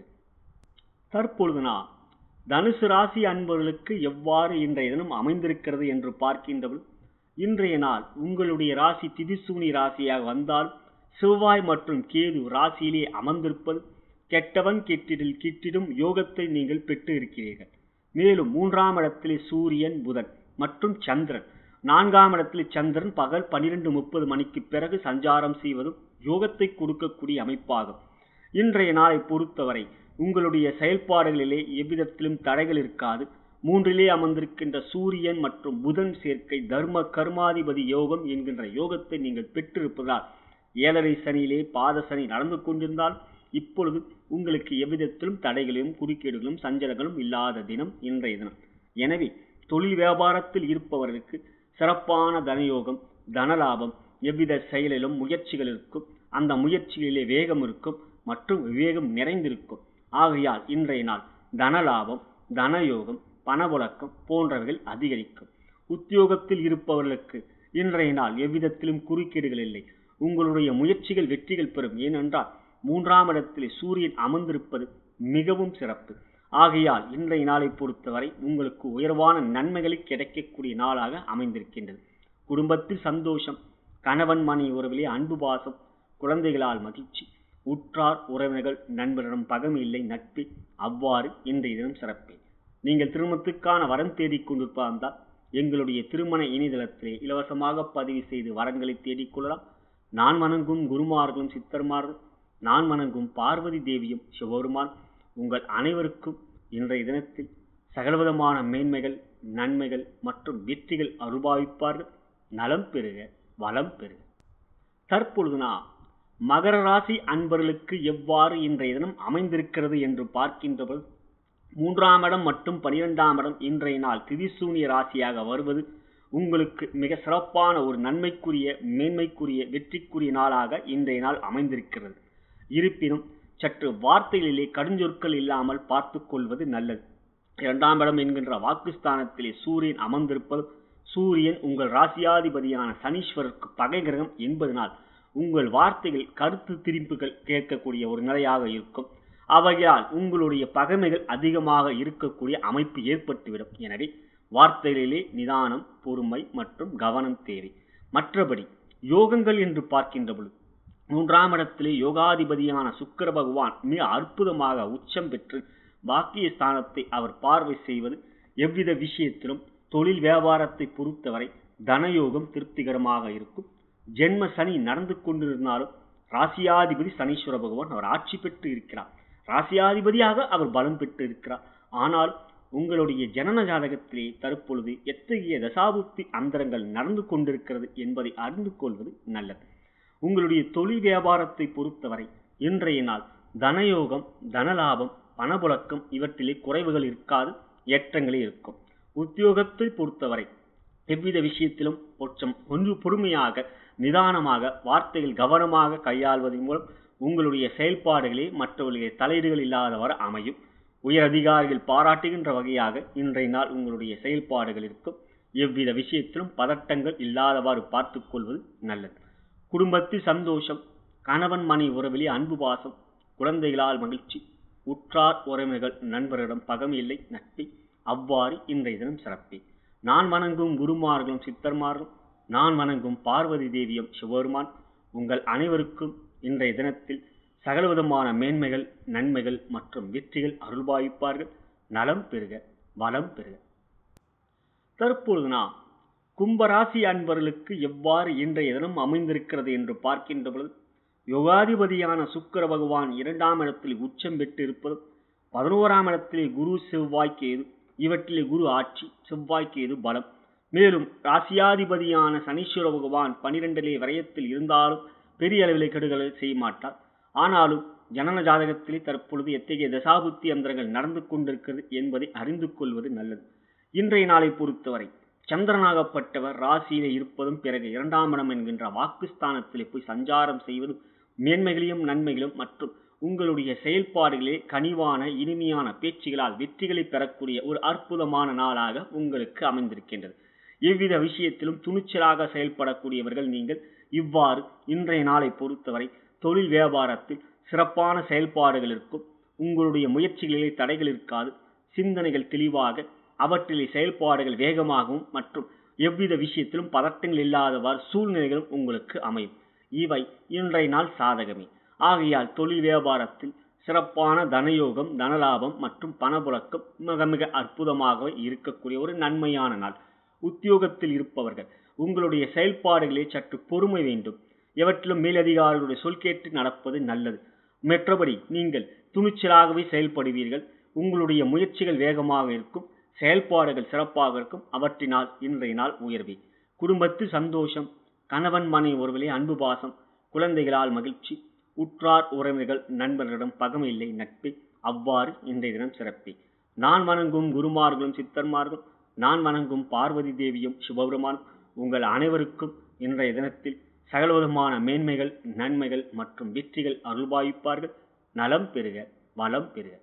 தற்பொழுது நாம் தனுசு ராசி அன்பர்களுக்கு எவ்வாறு இன்றைய தினம் அமைந்திருக்கிறது என்று பார்க்கின்றவள் இன்றைய நாள் உங்களுடைய ராசி திதிசூனி ராசியாக வந்தால் செவ்வாய் மற்றும் கேது ராசியிலே அமர்ந்திருப்பது கெட்டவன் கெட்டிடில் கிட்டிடும் யோகத்தை நீங்கள் பெற்று இருக்கிறீர்கள் மேலும் மூன்றாம் இடத்திலே சூரியன் புதன் மற்றும் சந்திரன் நான்காம் இடத்தில் சந்திரன் பகல் பனிரெண்டு முப்பது மணிக்கு பிறகு சஞ்சாரம் செய்வதும் யோகத்தை கொடுக்கக்கூடிய அமைப்பாகும் இன்றைய நாளை பொறுத்தவரை உங்களுடைய செயல்பாடுகளிலே எவ்விதத்திலும் தடைகள் இருக்காது மூன்றிலே அமர்ந்திருக்கின்ற சூரியன் மற்றும் புதன் சேர்க்கை தர்ம கர்மாதிபதி யோகம் என்கின்ற யோகத்தை நீங்கள் பெற்றிருப்பதால் ஏழரை சனியிலே பாத சனி நடந்து கொண்டிருந்தால் இப்பொழுது உங்களுக்கு எவ்விதத்திலும் தடைகளையும் குறுக்கீடுகளும் சஞ்சலங்களும் இல்லாத தினம் இன்றைய தினம் எனவே தொழில் வியாபாரத்தில் இருப்பவர்களுக்கு சிறப்பான தனயோகம் தனலாபம் எவ்வித செயலிலும் முயற்சிகள் இருக்கும் அந்த முயற்சிகளிலே வேகம் இருக்கும் மற்றும் விவேகம் நிறைந்திருக்கும் ஆகையால் இன்றைய நாள் தனலாபம் தனயோகம் பணபுழக்கம் போன்றவைகள் அதிகரிக்கும் உத்தியோகத்தில் இருப்பவர்களுக்கு இன்றைய நாள் எவ்விதத்திலும் குறுக்கீடுகள் இல்லை உங்களுடைய முயற்சிகள் வெற்றிகள் பெறும் ஏனென்றால் மூன்றாம் இடத்தில் சூரியன் அமர்ந்திருப்பது மிகவும் சிறப்பு ஆகையால் இன்றைய நாளை பொறுத்தவரை உங்களுக்கு உயர்வான நன்மைகளை கிடைக்கக்கூடிய நாளாக அமைந்திருக்கின்றது குடும்பத்தில் சந்தோஷம் கணவன் மணி உறவிலே அன்பு பாசம் குழந்தைகளால் மகிழ்ச்சி உற்றார் உறவினர்கள் நண்பரிடம் பகமை இல்லை நட்பு அவ்வாறு இன்றைய தினம் சிறப்பே நீங்கள் திருமணத்துக்கான வரம் தேடிக் கொண்டிருப்பார்ந்தால் எங்களுடைய திருமண இணையதளத்திலே இலவசமாக பதிவு செய்து வரங்களை தேடிக்கொள்ளலாம் நான் வணங்கும் குருமார்களும் சித்தர்மார்களும் நான் வணங்கும் பார்வதி தேவியும் சிவபெருமான் உங்கள் அனைவருக்கும் இன்றைய தினத்தில் சகலவிதமான மேன்மைகள் நன்மைகள் மற்றும் வெற்றிகள் அருபாவிப்பார்கள் நலம் பெறுக வளம் பெறுக தற்பொழுது நாம் மகர ராசி அன்பர்களுக்கு எவ்வாறு இன்றைய தினம் அமைந்திருக்கிறது என்று பார்க்கின்றபோது மூன்றாம் இடம் மற்றும் பனிரெண்டாம் இடம் இன்றைய நாள் திதிசூனிய ராசியாக வருவது உங்களுக்கு மிக சிறப்பான ஒரு நன்மைக்குரிய மேன்மைக்குரிய வெற்றிக்குரிய நாளாக இன்றைய நாள் அமைந்திருக்கிறது இருப்பினும் சற்று வார்த்தைகளிலே கடுஞ்சொற்கள் இல்லாமல் பார்த்து கொள்வது நல்லது இரண்டாம் இடம் என்கின்ற வாக்குஸ்தானத்திலே சூரியன் அமர்ந்திருப்பது சூரியன் உங்கள் ராசியாதிபதியான சனீஸ்வரருக்கு பகை கிரகம் என்பதனால் உங்கள் வார்த்தைகள் கருத்து திருப்புகள் கேட்கக்கூடிய ஒரு நிலையாக இருக்கும் அவையால் உங்களுடைய பகைமைகள் அதிகமாக இருக்கக்கூடிய அமைப்பு ஏற்பட்டுவிடும் எனவே வார்த்தைகளிலே நிதானம் பொறுமை மற்றும் கவனம் தேவை மற்றபடி யோகங்கள் என்று பார்க்கின்ற பொழுது மூன்றாம் இடத்திலே யோகாதிபதியான சுக்கர பகவான் மிக அற்புதமாக உச்சம் பெற்று பாக்கிய ஸ்தானத்தை அவர் பார்வை செய்வது எவ்வித விஷயத்திலும் தொழில் வியாபாரத்தை பொறுத்தவரை தனயோகம் திருப்திகரமாக இருக்கும் ஜென்ம சனி நடந்து கொண்டிருந்தாலும் ராசியாதிபதி சனீஸ்வர பகவான் அவர் ஆட்சி பெற்று இருக்கிறார் ராசியாதிபதியாக அவர் பலம் பெற்று இருக்கிறார் ஆனால் உங்களுடைய ஜனன ஜாதகத்திலே தற்பொழுது எத்தகைய தசாபுத்தி அந்தரங்கள் நடந்து கொண்டிருக்கிறது என்பதை அறிந்து கொள்வது நல்லது உங்களுடைய தொழில் வியாபாரத்தை பொறுத்தவரை இன்றைய நாள் தனயோகம் தனலாபம் பணப்புழக்கம் இவற்றிலே குறைவுகள் இருக்காது ஏற்றங்களே இருக்கும் உத்தியோகத்தை பொறுத்தவரை எவ்வித விஷயத்திலும் கொஞ்சம் ஒன்று பொறுமையாக நிதானமாக வார்த்தைகள் கவனமாக கையாள்வதன் மூலம் உங்களுடைய செயல்பாடுகளே மற்றவர்களுடைய தலையீடுகள் இல்லாதவாறு அமையும் உயர் அதிகாரிகள் பாராட்டுகின்ற வகையாக இன்றைய நாள் உங்களுடைய செயல்பாடுகள் இருக்கும் எவ்வித விஷயத்திலும் பதட்டங்கள் இல்லாதவாறு பார்த்துக் கொள்வது நல்லது குடும்பத்தில் சந்தோஷம் கணவன் மணி உறவிலே அன்பு பாசம் குழந்தைகளால் மகிழ்ச்சி உற்றார் உறவினர்கள் நண்பரிடம் பகம் இல்லை நட்பை அவ்வாறு இன்றைய தினம் சிறப்பே நான் வணங்கும் குருமார்களும் சித்தர்மார்களும் நான் வணங்கும் பார்வதி தேவியம் சிவபெருமான் உங்கள் அனைவருக்கும் இன்றைய தினத்தில் சகலவிதமான மேன்மைகள் நன்மைகள் மற்றும் வெற்றிகள் அருள்பாவிப்பார்கள் நலம் பெறுக வளம் பெறுக தற்பொழுது நாம் கும்பராசி அன்பர்களுக்கு எவ்வாறு இன்றைய தினம் அமைந்திருக்கிறது என்று பார்க்கின்ற பொழுது யோகாதிபதியான சுக்கர பகவான் இரண்டாம் இடத்தில் உச்சம் பெற்று இருப்பதும் பதினோராம் இடத்திலே குரு செவ்வாய் கேது இவற்றிலே குரு ஆட்சி செவ்வாய் கேது பலம் மேலும் ராசியாதிபதியான சனீஸ்வர பகவான் பனிரெண்டிலே வரையத்தில் இருந்தாலும் பெரிய அளவில் கெடுகளை செய்ய மாட்டார் ஆனாலும் ஜனன ஜாதகத்திலே தற்பொழுது எத்தகைய தசாபுத்தி அந்தரங்கள் நடந்து கொண்டிருக்கிறது என்பதை அறிந்து கொள்வது நல்லது இன்றைய நாளை பொறுத்தவரை சந்திரனாகப்பட்டவர் ராசியிலே இருப்பதும் பிறகு இரண்டாம் இடம் என்கின்ற வாக்குஸ்தானத்திலே போய் சஞ்சாரம் செய்வதும் மேன்மைகளையும் நன்மைகளும் மற்றும் உங்களுடைய செயல்பாடுகளே கனிவான இனிமையான பேச்சுகளால் வெற்றிகளை பெறக்கூடிய ஒரு அற்புதமான நாளாக உங்களுக்கு அமைந்திருக்கின்றது எவ்வித விஷயத்திலும் துணிச்சலாக செயல்படக்கூடியவர்கள் நீங்கள் இவ்வாறு இன்றைய நாளை பொறுத்தவரை தொழில் வியாபாரத்தில் சிறப்பான செயல்பாடுகள் இருக்கும் உங்களுடைய முயற்சிகளிலே தடைகள் இருக்காது சிந்தனைகள் தெளிவாக அவற்றிலே செயல்பாடுகள் வேகமாகவும் மற்றும் எவ்வித விஷயத்திலும் பதட்டங்கள் இல்லாதவாறு சூழ்நிலைகளும் உங்களுக்கு அமையும் இவை இன்றைய நாள் சாதகமே ஆகையால் தொழில் வியாபாரத்தில் சிறப்பான தனயோகம் தனலாபம் மற்றும் பணப்புழக்கம் மிக மிக அற்புதமாக இருக்கக்கூடிய ஒரு நன்மையான நாள் உத்தியோகத்தில் இருப்பவர்கள் உங்களுடைய செயல்பாடுகளே சற்று பொறுமை வேண்டும் எவற்றிலும் மேலதிகாரிகளுடைய சொல் கேட்டு நடப்பது நல்லது மற்றபடி நீங்கள் துணிச்சலாகவே செயல்படுவீர்கள் உங்களுடைய முயற்சிகள் வேகமாக இருக்கும் செயல்பாடுகள் சிறப்பாக இருக்கும் அவற்றினால் இன்றைய நாள் உயர்வே குடும்பத்தில் சந்தோஷம் கணவன் மனை ஒருவரே அன்பு பாசம் குழந்தைகளால் மகிழ்ச்சி உற்றார் உறவினர்கள் நண்பர்களிடம் பகமை இல்லை நட்பு அவ்வாறு இன்றைய தினம் சிறப்பே நான் வணங்கும் குருமார்களும் சித்தர்மார்களும் நான் வணங்கும் பார்வதி தேவியும் சிவபெருமானும் உங்கள் அனைவருக்கும் இன்றைய தினத்தில் சகலவிதமான மேன்மைகள் நன்மைகள் மற்றும் வெற்றிகள் அருள்பாவிப்பார்கள் நலம் பெறுக வளம் பெறுக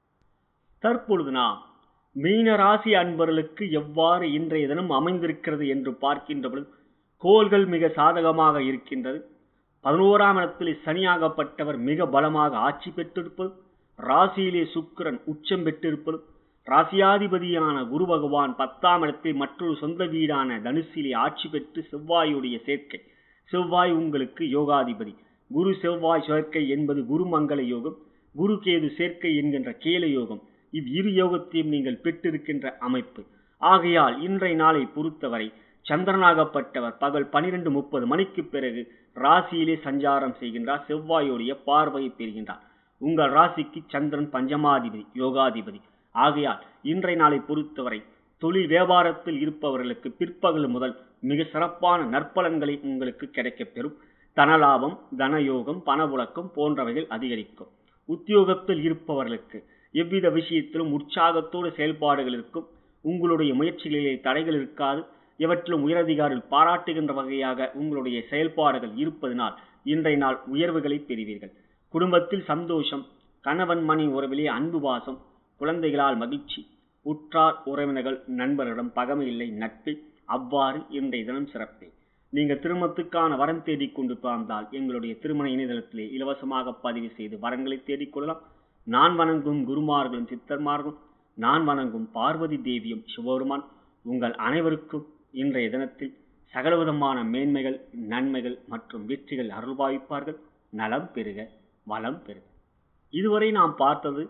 தற்பொழுது நாம் மீன ராசி அன்பர்களுக்கு எவ்வாறு இன்றைய தினம் அமைந்திருக்கிறது என்று பார்க்கின்ற பொழுது கோள்கள் மிக சாதகமாக இருக்கின்றது பதினோராம் இடத்திலே சனியாகப்பட்டவர் மிக பலமாக ஆட்சி பெற்றிருப்பது ராசியிலே சுக்கிரன் உச்சம் பெற்றிருப்பது ராசியாதிபதியான குரு பகவான் பத்தாம் இடத்தில் மற்றொரு சொந்த வீடான தனுசிலே ஆட்சி பெற்று செவ்வாயுடைய சேர்க்கை செவ்வாய் உங்களுக்கு யோகாதிபதி குரு செவ்வாய் சேர்க்கை என்பது குருமங்கள யோகம் குரு கேது சேர்க்கை என்கின்ற கேல யோகம் இவ் இரு யோகத்தையும் நீங்கள் பெற்றிருக்கின்ற அமைப்பு ஆகையால் இன்றைய நாளை பொறுத்தவரை சந்திரனாகப்பட்டவர் பகல் பனிரெண்டு முப்பது மணிக்கு பிறகு ராசியிலே சஞ்சாரம் செய்கின்றார் செவ்வாயுடைய பார்வையை பெறுகின்றார் உங்கள் ராசிக்கு சந்திரன் பஞ்சமாதிபதி யோகாதிபதி ஆகையால் இன்றைய நாளை பொறுத்தவரை தொழில் வியாபாரத்தில் இருப்பவர்களுக்கு பிற்பகல் முதல் மிக சிறப்பான நற்பலன்களை உங்களுக்கு கிடைக்கப் பெறும் தனலாபம் தனயோகம் பணப்புழக்கம் போன்றவைகள் அதிகரிக்கும் உத்தியோகத்தில் இருப்பவர்களுக்கு எவ்வித விஷயத்திலும் உற்சாகத்தோடு செயல்பாடுகள் இருக்கும் உங்களுடைய முயற்சிகளிலே தடைகள் இருக்காது எவற்றிலும் உயரதிகாரிகள் பாராட்டுகின்ற வகையாக உங்களுடைய செயல்பாடுகள் இருப்பதனால் இன்றைய நாள் உயர்வுகளை பெறுவீர்கள் குடும்பத்தில் சந்தோஷம் கணவன் மணி உறவிலே அன்பு பாசம் குழந்தைகளால் மகிழ்ச்சி உற்றார் உறவினர்கள் நண்பர்களிடம் பகமை இல்லை நட்பு அவ்வாறு இன்றைய தினம் சிறப்பே நீங்கள் திருமணத்துக்கான வரம் தேடிக் கொண்டு பார்ந்தால் எங்களுடைய திருமண இணையதளத்திலே இலவசமாக பதிவு செய்து வரங்களை தேடிக்கொள்ளலாம் நான் வணங்கும் குருமார்களும் சித்தர்மார்களும் நான் வணங்கும் பார்வதி தேவியும் சிவபெருமான் உங்கள் அனைவருக்கும் இன்றைய தினத்தில் சகலவிதமான மேன்மைகள் நன்மைகள் மற்றும் வெற்றிகள் அருள்பாவிப்பார்கள் நலம் பெறுக வளம் பெறுக இதுவரை நாம் பார்த்தது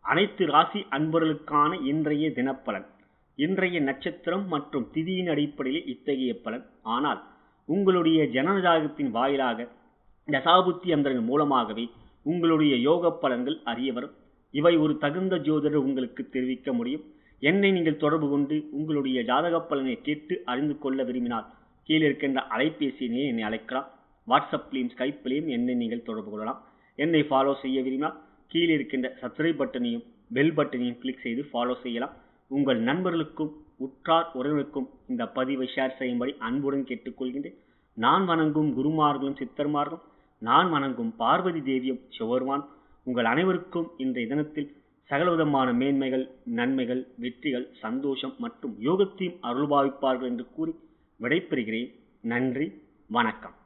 அனைத்து ராசி அன்பர்களுக்கான இன்றைய தினப்பலன் இன்றைய நட்சத்திரம் மற்றும் திதியின் அடிப்படையில் இத்தகைய பலன் ஆனால் உங்களுடைய ஜனநாயகத்தின் வாயிலாக தசாபுத்தி அந்தரங்கள் மூலமாகவே உங்களுடைய யோக பலன்கள் அறிய வரும் இவை ஒரு தகுந்த ஜோதிடர் உங்களுக்கு தெரிவிக்க முடியும் என்னை நீங்கள் தொடர்பு கொண்டு உங்களுடைய ஜாதக பலனை கேட்டு அறிந்து கொள்ள விரும்பினால் கீழே இருக்கின்ற அலைபேசியினை என்னை அழைக்கலாம் வாட்ஸ்அப்லேயும் ஸ்கைப்லேயும் என்னை நீங்கள் தொடர்பு கொள்ளலாம் என்னை ஃபாலோ செய்ய விரும்பினால் கீழே இருக்கின்ற சப்ஸ்கிரைப் பட்டனையும் பெல் பட்டனையும் கிளிக் செய்து ஃபாலோ செய்யலாம் உங்கள் நண்பர்களுக்கும் உற்றார் உறவினருக்கும் இந்த பதிவை ஷேர் செய்யும்படி அன்புடன் கேட்டுக்கொள்கின்றேன் நான் வணங்கும் குருமார்களும் சித்தர்மார்களும் நான் வணங்கும் பார்வதி தேவியும் சிவருவான் உங்கள் அனைவருக்கும் இன்றைய தினத்தில் சகலவிதமான மேன்மைகள் நன்மைகள் வெற்றிகள் சந்தோஷம் மற்றும் யோகத்தையும் அருள்பாவிப்பார்கள் என்று கூறி விடைபெறுகிறேன் நன்றி வணக்கம்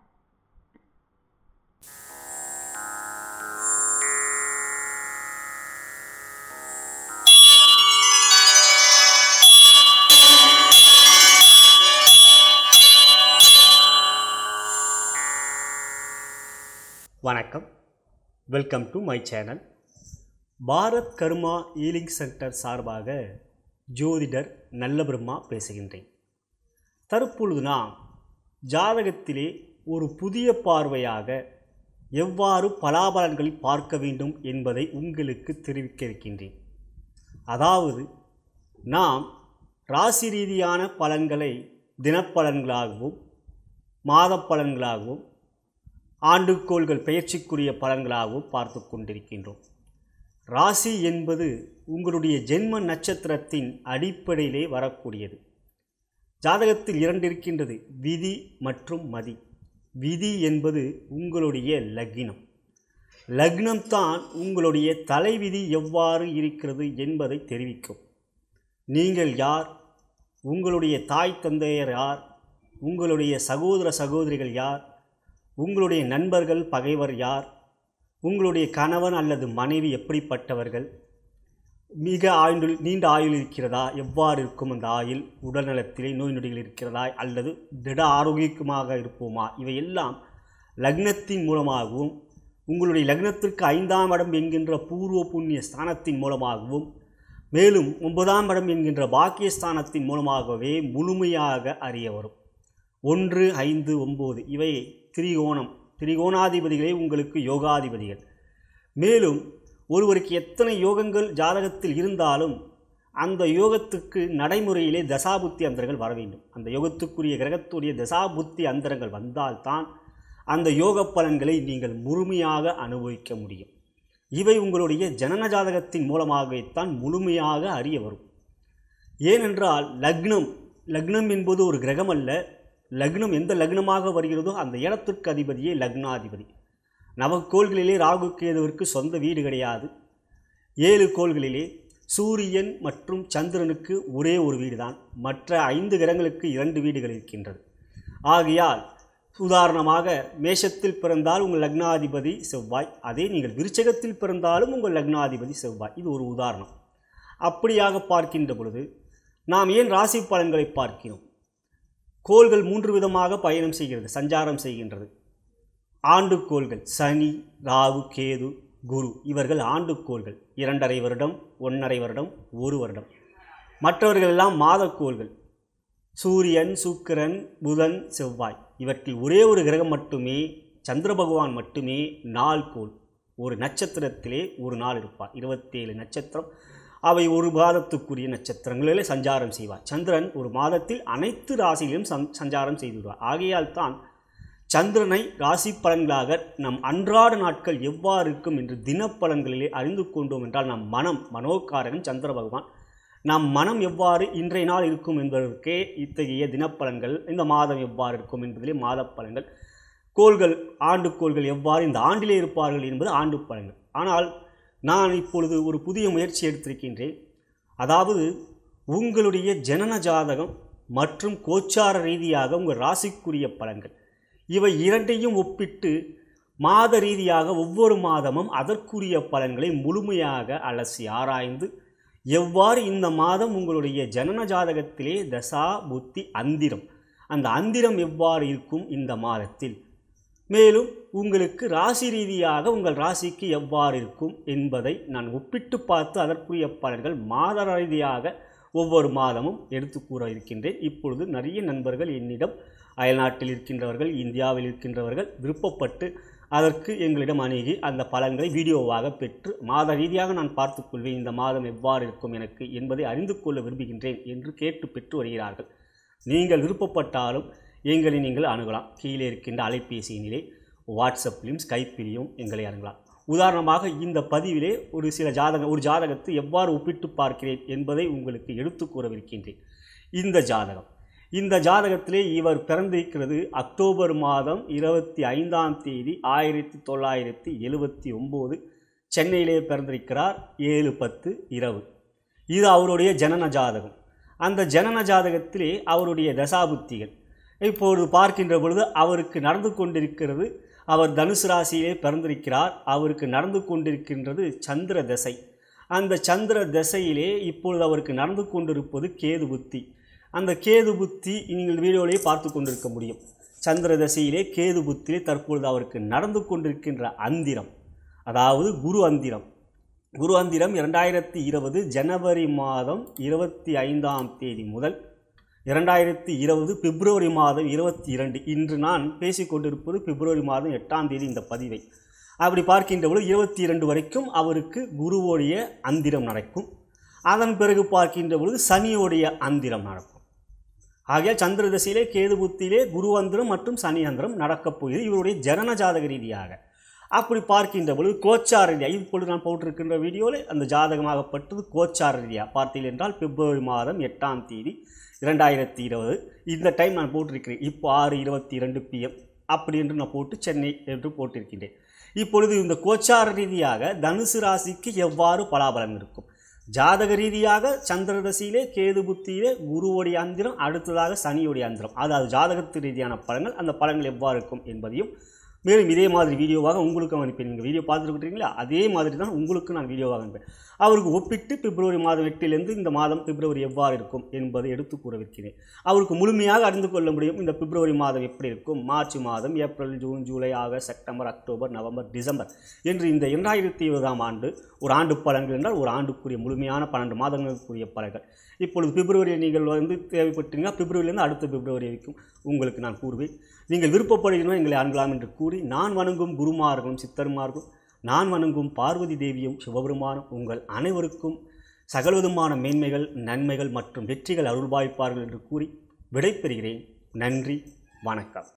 வணக்கம் welcome to my channel Bharat Karma healing centre சார்பாக ஜோதிடர் நல்ல பிரம்மா பேசுகின்றேன் தற்பொழுது நாம் ஜாதகத்திலே ஒரு புதிய பார்வையாக எவ்வாறு பலாபலன்களை பார்க்க வேண்டும் என்பதை உங்களுக்கு தெரிவிக்க இருக்கின்றேன் அதாவது நாம் ராசி ரீதியான பலன்களை தினப்பலன்களாகவும் மாத பலன்களாகவும் ஆண்டுக்கோள்கள் பெயர்ச்சிக்குரிய பலன்களாகவும் பார்த்து கொண்டிருக்கின்றோம் ராசி என்பது உங்களுடைய ஜென்ம நட்சத்திரத்தின் அடிப்படையிலே வரக்கூடியது ஜாதகத்தில் இரண்டு இருக்கின்றது விதி மற்றும் மதி விதி என்பது உங்களுடைய லக்னம் லக்னம்தான் உங்களுடைய தலைவிதி எவ்வாறு இருக்கிறது என்பதை தெரிவிக்கும் நீங்கள் யார் உங்களுடைய தாய் தந்தையர் யார் உங்களுடைய சகோதர சகோதரிகள் யார் உங்களுடைய நண்பர்கள் பகைவர் யார் உங்களுடைய கணவன் அல்லது மனைவி எப்படிப்பட்டவர்கள் மிக ஆயுள் நீண்ட ஆயுள் இருக்கிறதா எவ்வாறு இருக்கும் அந்த ஆயுள் உடல்நலத்திலே நோய் நொடிகள் இருக்கிறதா அல்லது திட ஆரோக்கியமாக இருப்போமா இவையெல்லாம் லக்னத்தின் மூலமாகவும் உங்களுடைய லக்னத்திற்கு ஐந்தாம் இடம் என்கின்ற பூர்வ புண்ணிய ஸ்தானத்தின் மூலமாகவும் மேலும் ஒன்பதாம் இடம் என்கின்ற பாக்கியஸ்தானத்தின் மூலமாகவே முழுமையாக அறிய வரும் ஒன்று ஐந்து ஒம்பது இவை திரிகோணம் திரிகோணாதிபதிகளே உங்களுக்கு யோகாதிபதிகள் மேலும் ஒருவருக்கு எத்தனை யோகங்கள் ஜாதகத்தில் இருந்தாலும் அந்த யோகத்துக்கு நடைமுறையிலே தசாபுத்தி அந்தரங்கள் வர வேண்டும் அந்த யோகத்துக்குரிய கிரகத்துடைய தசாபுத்தி அந்தரங்கள் வந்தால்தான் அந்த யோக பலன்களை நீங்கள் முழுமையாக அனுபவிக்க முடியும் இவை உங்களுடைய ஜனன ஜாதகத்தின் மூலமாகத்தான் முழுமையாக அறிய வரும் ஏனென்றால் லக்னம் லக்னம் என்பது ஒரு கிரகம் அல்ல லக்னம் எந்த லக்னமாக வருகிறதோ அந்த இடத்திற்கு அதிபதியே லக்னாதிபதி நவக்கோள்களிலே ராகு கேதுவிற்கு சொந்த வீடு கிடையாது ஏழு கோள்களிலே சூரியன் மற்றும் சந்திரனுக்கு ஒரே ஒரு வீடு தான் மற்ற ஐந்து கிரகங்களுக்கு இரண்டு வீடுகள் இருக்கின்றது ஆகையால் உதாரணமாக மேஷத்தில் பிறந்தால் உங்கள் லக்னாதிபதி செவ்வாய் அதே நீங்கள் விருச்சகத்தில் பிறந்தாலும் உங்கள் லக்னாதிபதி செவ்வாய் இது ஒரு உதாரணம் அப்படியாக பார்க்கின்ற பொழுது நாம் ஏன் ராசி பலன்களை பார்க்கிறோம் கோள்கள் மூன்று விதமாக பயணம் செய்கிறது சஞ்சாரம் செய்கின்றது ஆண்டுக்கோள்கள் சனி ராகு கேது குரு இவர்கள் ஆண்டுக்கோள்கள் இரண்டரை வருடம் ஒன்றரை வருடம் ஒரு வருடம் மற்றவர்கள் எல்லாம் மாதக்கோள்கள் சூரியன் சுக்கிரன் புதன் செவ்வாய் இவற்றில் ஒரே ஒரு கிரகம் மட்டுமே சந்திர பகவான் மட்டுமே நாள் கோள் ஒரு நட்சத்திரத்திலே ஒரு நாள் இருப்பார் இருபத்தேழு நட்சத்திரம் அவை ஒரு மாதத்துக்குரிய நட்சத்திரங்களிலே சஞ்சாரம் செய்வார் சந்திரன் ஒரு மாதத்தில் அனைத்து ராசியிலும் சஞ் சஞ்சாரம் செய்துவிடுவார் ஆகையால் தான் சந்திரனை ராசி பலன்களாக நம் அன்றாட நாட்கள் எவ்வாறு இருக்கும் என்று தினப்பலன்களிலே அறிந்து கொண்டோம் என்றால் நம் மனம் மனோகாரகன் சந்திர பகவான் நம் மனம் எவ்வாறு இன்றைய நாள் இருக்கும் என்பதற்கே இத்தகைய தினப்பலன்கள் இந்த மாதம் எவ்வாறு இருக்கும் என்பதிலே மாத பலன்கள் கோள்கள் ஆண்டுக்கோள்கள் எவ்வாறு இந்த ஆண்டிலே இருப்பார்கள் என்பது ஆண்டு பலன்கள் ஆனால் நான் இப்பொழுது ஒரு புதிய முயற்சி எடுத்திருக்கின்றேன் அதாவது உங்களுடைய ஜனன ஜாதகம் மற்றும் கோச்சார ரீதியாக உங்கள் ராசிக்குரிய பலன்கள் இவை இரண்டையும் ஒப்பிட்டு மாத ரீதியாக ஒவ்வொரு மாதமும் அதற்குரிய பலன்களை முழுமையாக அலசி ஆராய்ந்து எவ்வாறு இந்த மாதம் உங்களுடைய ஜனன ஜாதகத்திலே தசா புத்தி அந்திரம் அந்த அந்திரம் எவ்வாறு இருக்கும் இந்த மாதத்தில் மேலும் உங்களுக்கு ராசி ரீதியாக உங்கள் ராசிக்கு எவ்வாறு இருக்கும் என்பதை நான் ஒப்பிட்டு பார்த்து அதற்குரிய பலன்கள் மாத ரீதியாக ஒவ்வொரு மாதமும் எடுத்து கூற இருக்கின்றேன் இப்பொழுது நிறைய நண்பர்கள் என்னிடம் அயல்நாட்டில் இருக்கின்றவர்கள் இந்தியாவில் இருக்கின்றவர்கள் விருப்பப்பட்டு அதற்கு எங்களிடம் அணுகி அந்த பலன்களை வீடியோவாக பெற்று மாத ரீதியாக நான் பார்த்துக்கொள்வேன் இந்த மாதம் எவ்வாறு இருக்கும் எனக்கு என்பதை அறிந்து கொள்ள விரும்புகின்றேன் என்று கேட்டு பெற்று வருகிறார்கள் நீங்கள் விருப்பப்பட்டாலும் எங்களை நீங்கள் அணுகலாம் கீழே இருக்கின்ற அலைபேசியினிலே வாட்ஸ்அப்லையும் ஸ்கைப்பிலையும் எங்களை அணுகலாம் உதாரணமாக இந்த பதிவிலே ஒரு சில ஜாதக ஒரு ஜாதகத்தை எவ்வாறு ஒப்பிட்டு பார்க்கிறேன் என்பதை உங்களுக்கு எடுத்து கூறவிருக்கின்றேன் இந்த ஜாதகம் இந்த ஜாதகத்திலே இவர் பிறந்திருக்கிறது அக்டோபர் மாதம் இருபத்தி ஐந்தாம் தேதி ஆயிரத்தி தொள்ளாயிரத்தி எழுபத்தி ஒம்பது சென்னையிலே பிறந்திருக்கிறார் ஏழு பத்து இரவு இது அவருடைய ஜனன ஜாதகம் அந்த ஜனன ஜாதகத்திலே அவருடைய தசாபுத்திகள் இப்பொழுது பார்க்கின்ற பொழுது அவருக்கு நடந்து கொண்டிருக்கிறது அவர் தனுசு ராசியிலே பிறந்திருக்கிறார் அவருக்கு நடந்து கொண்டிருக்கின்றது சந்திர தசை அந்த சந்திர தசையிலே இப்பொழுது அவருக்கு நடந்து கொண்டிருப்பது கேது புத்தி அந்த கேது புத்தி நீங்கள் வீடியோவிலேயே பார்த்து கொண்டிருக்க முடியும் சந்திர தசையிலே கேது புத்தியிலே தற்பொழுது அவருக்கு நடந்து கொண்டிருக்கின்ற அந்திரம் அதாவது குரு அந்திரம் குரு அந்திரம் இரண்டாயிரத்தி இருபது ஜனவரி மாதம் இருபத்தி ஐந்தாம் தேதி முதல் இரண்டாயிரத்தி இருபது பிப்ரவரி மாதம் இருபத்தி இரண்டு இன்று நான் பேசிக்கொண்டிருப்பது பிப்ரவரி மாதம் எட்டாம் தேதி இந்த பதிவை அப்படி பார்க்கின்ற பொழுது இருபத்தி இரண்டு வரைக்கும் அவருக்கு குருவோடைய அந்திரம் நடக்கும் அதன் பிறகு பார்க்கின்ற பொழுது சனியோடைய அந்திரம் நடக்கும் ஆகிய சந்திர தசையிலே கேது புத்தியிலே குரு அந்திரம் மற்றும் சனி அந்திரம் நடக்கப் போகிறது இவருடைய ஜனன ஜாதக ரீதியாக அப்படி பார்க்கின்ற பொழுது கோச்சார ரீதியாக இப்பொழுது நான் போட்டிருக்கின்ற வீடியோவில் அந்த ஜாதகமாகப்பட்டது கோச்சார ரீதியாக பார்த்தீர்கள் என்றால் பிப்ரவரி மாதம் எட்டாம் தேதி இரண்டாயிரத்தி இருபது இந்த டைம் நான் போட்டிருக்கிறேன் இப்போ ஆறு இருபத்தி இரண்டு பிஎம் அப்படி என்று நான் போட்டு சென்னை என்று போட்டிருக்கின்றேன் இப்பொழுது இந்த கோச்சார ரீதியாக தனுசு ராசிக்கு எவ்வாறு பலாபலம் இருக்கும் ஜாதக ரீதியாக சந்திரதசியிலே கேது புத்தியிலே குருவோடைய அந்திரம் அடுத்ததாக சனியோடைய அந்திரம் அதாவது ஜாதகத்து ரீதியான பலன்கள் அந்த பலன்கள் எவ்வாறு இருக்கும் என்பதையும் மேலும் இதே மாதிரி வீடியோவாக உங்களுக்கும் அனுப்பேன் நீங்கள் வீடியோ பார்த்துருக்கிட்டீங்களா அதே மாதிரி தான் உங்களுக்கு நான் வீடியோவாக அனுப்பேன் அவருக்கு ஒப்பிட்டு பிப்ரவரி மாதம் எட்டிலிருந்து இந்த மாதம் பிப்ரவரி எவ்வாறு இருக்கும் என்பதை எடுத்து கூறவிருக்கிறேன் அவருக்கு முழுமையாக அறிந்து கொள்ள முடியும் இந்த பிப்ரவரி மாதம் எப்படி இருக்கும் மார்ச் மாதம் ஏப்ரல் ஜூன் ஜூலை August September October November December என்று இந்த இரண்டாயிரத்தி இருபதாம் ஆண்டு ஒரு ஆண்டு பலன்கள் என்றால் ஒரு ஆண்டுக்குரிய முழுமையான பன்னெண்டு மாதங்களுக்குரிய பலன்கள் இப்பொழுது பிப்ரவரியில் நீங்கள் வந்து தேவைப்பட்டீங்கன்னா பிப்ரவரியிலேருந்து அடுத்த பிப்ரவரி வரைக்கும் உங்களுக்கு நான் கூறுவேன் நீங்கள் விருப்பப்படுகிறோம் எங்களை அணுகலாம் என்று கூறி நான் வணங்கும் குருமார்களும் சித்தர்மார்களும் நான் வணங்கும் பார்வதி தேவியும் சிவபெருமானும் உங்கள் அனைவருக்கும் சகலவிதமான மேன்மைகள் நன்மைகள் மற்றும் வெற்றிகள் அருள்பாய்ப்பார்கள் என்று கூறி விடைபெறுகிறேன் நன்றி வணக்கம்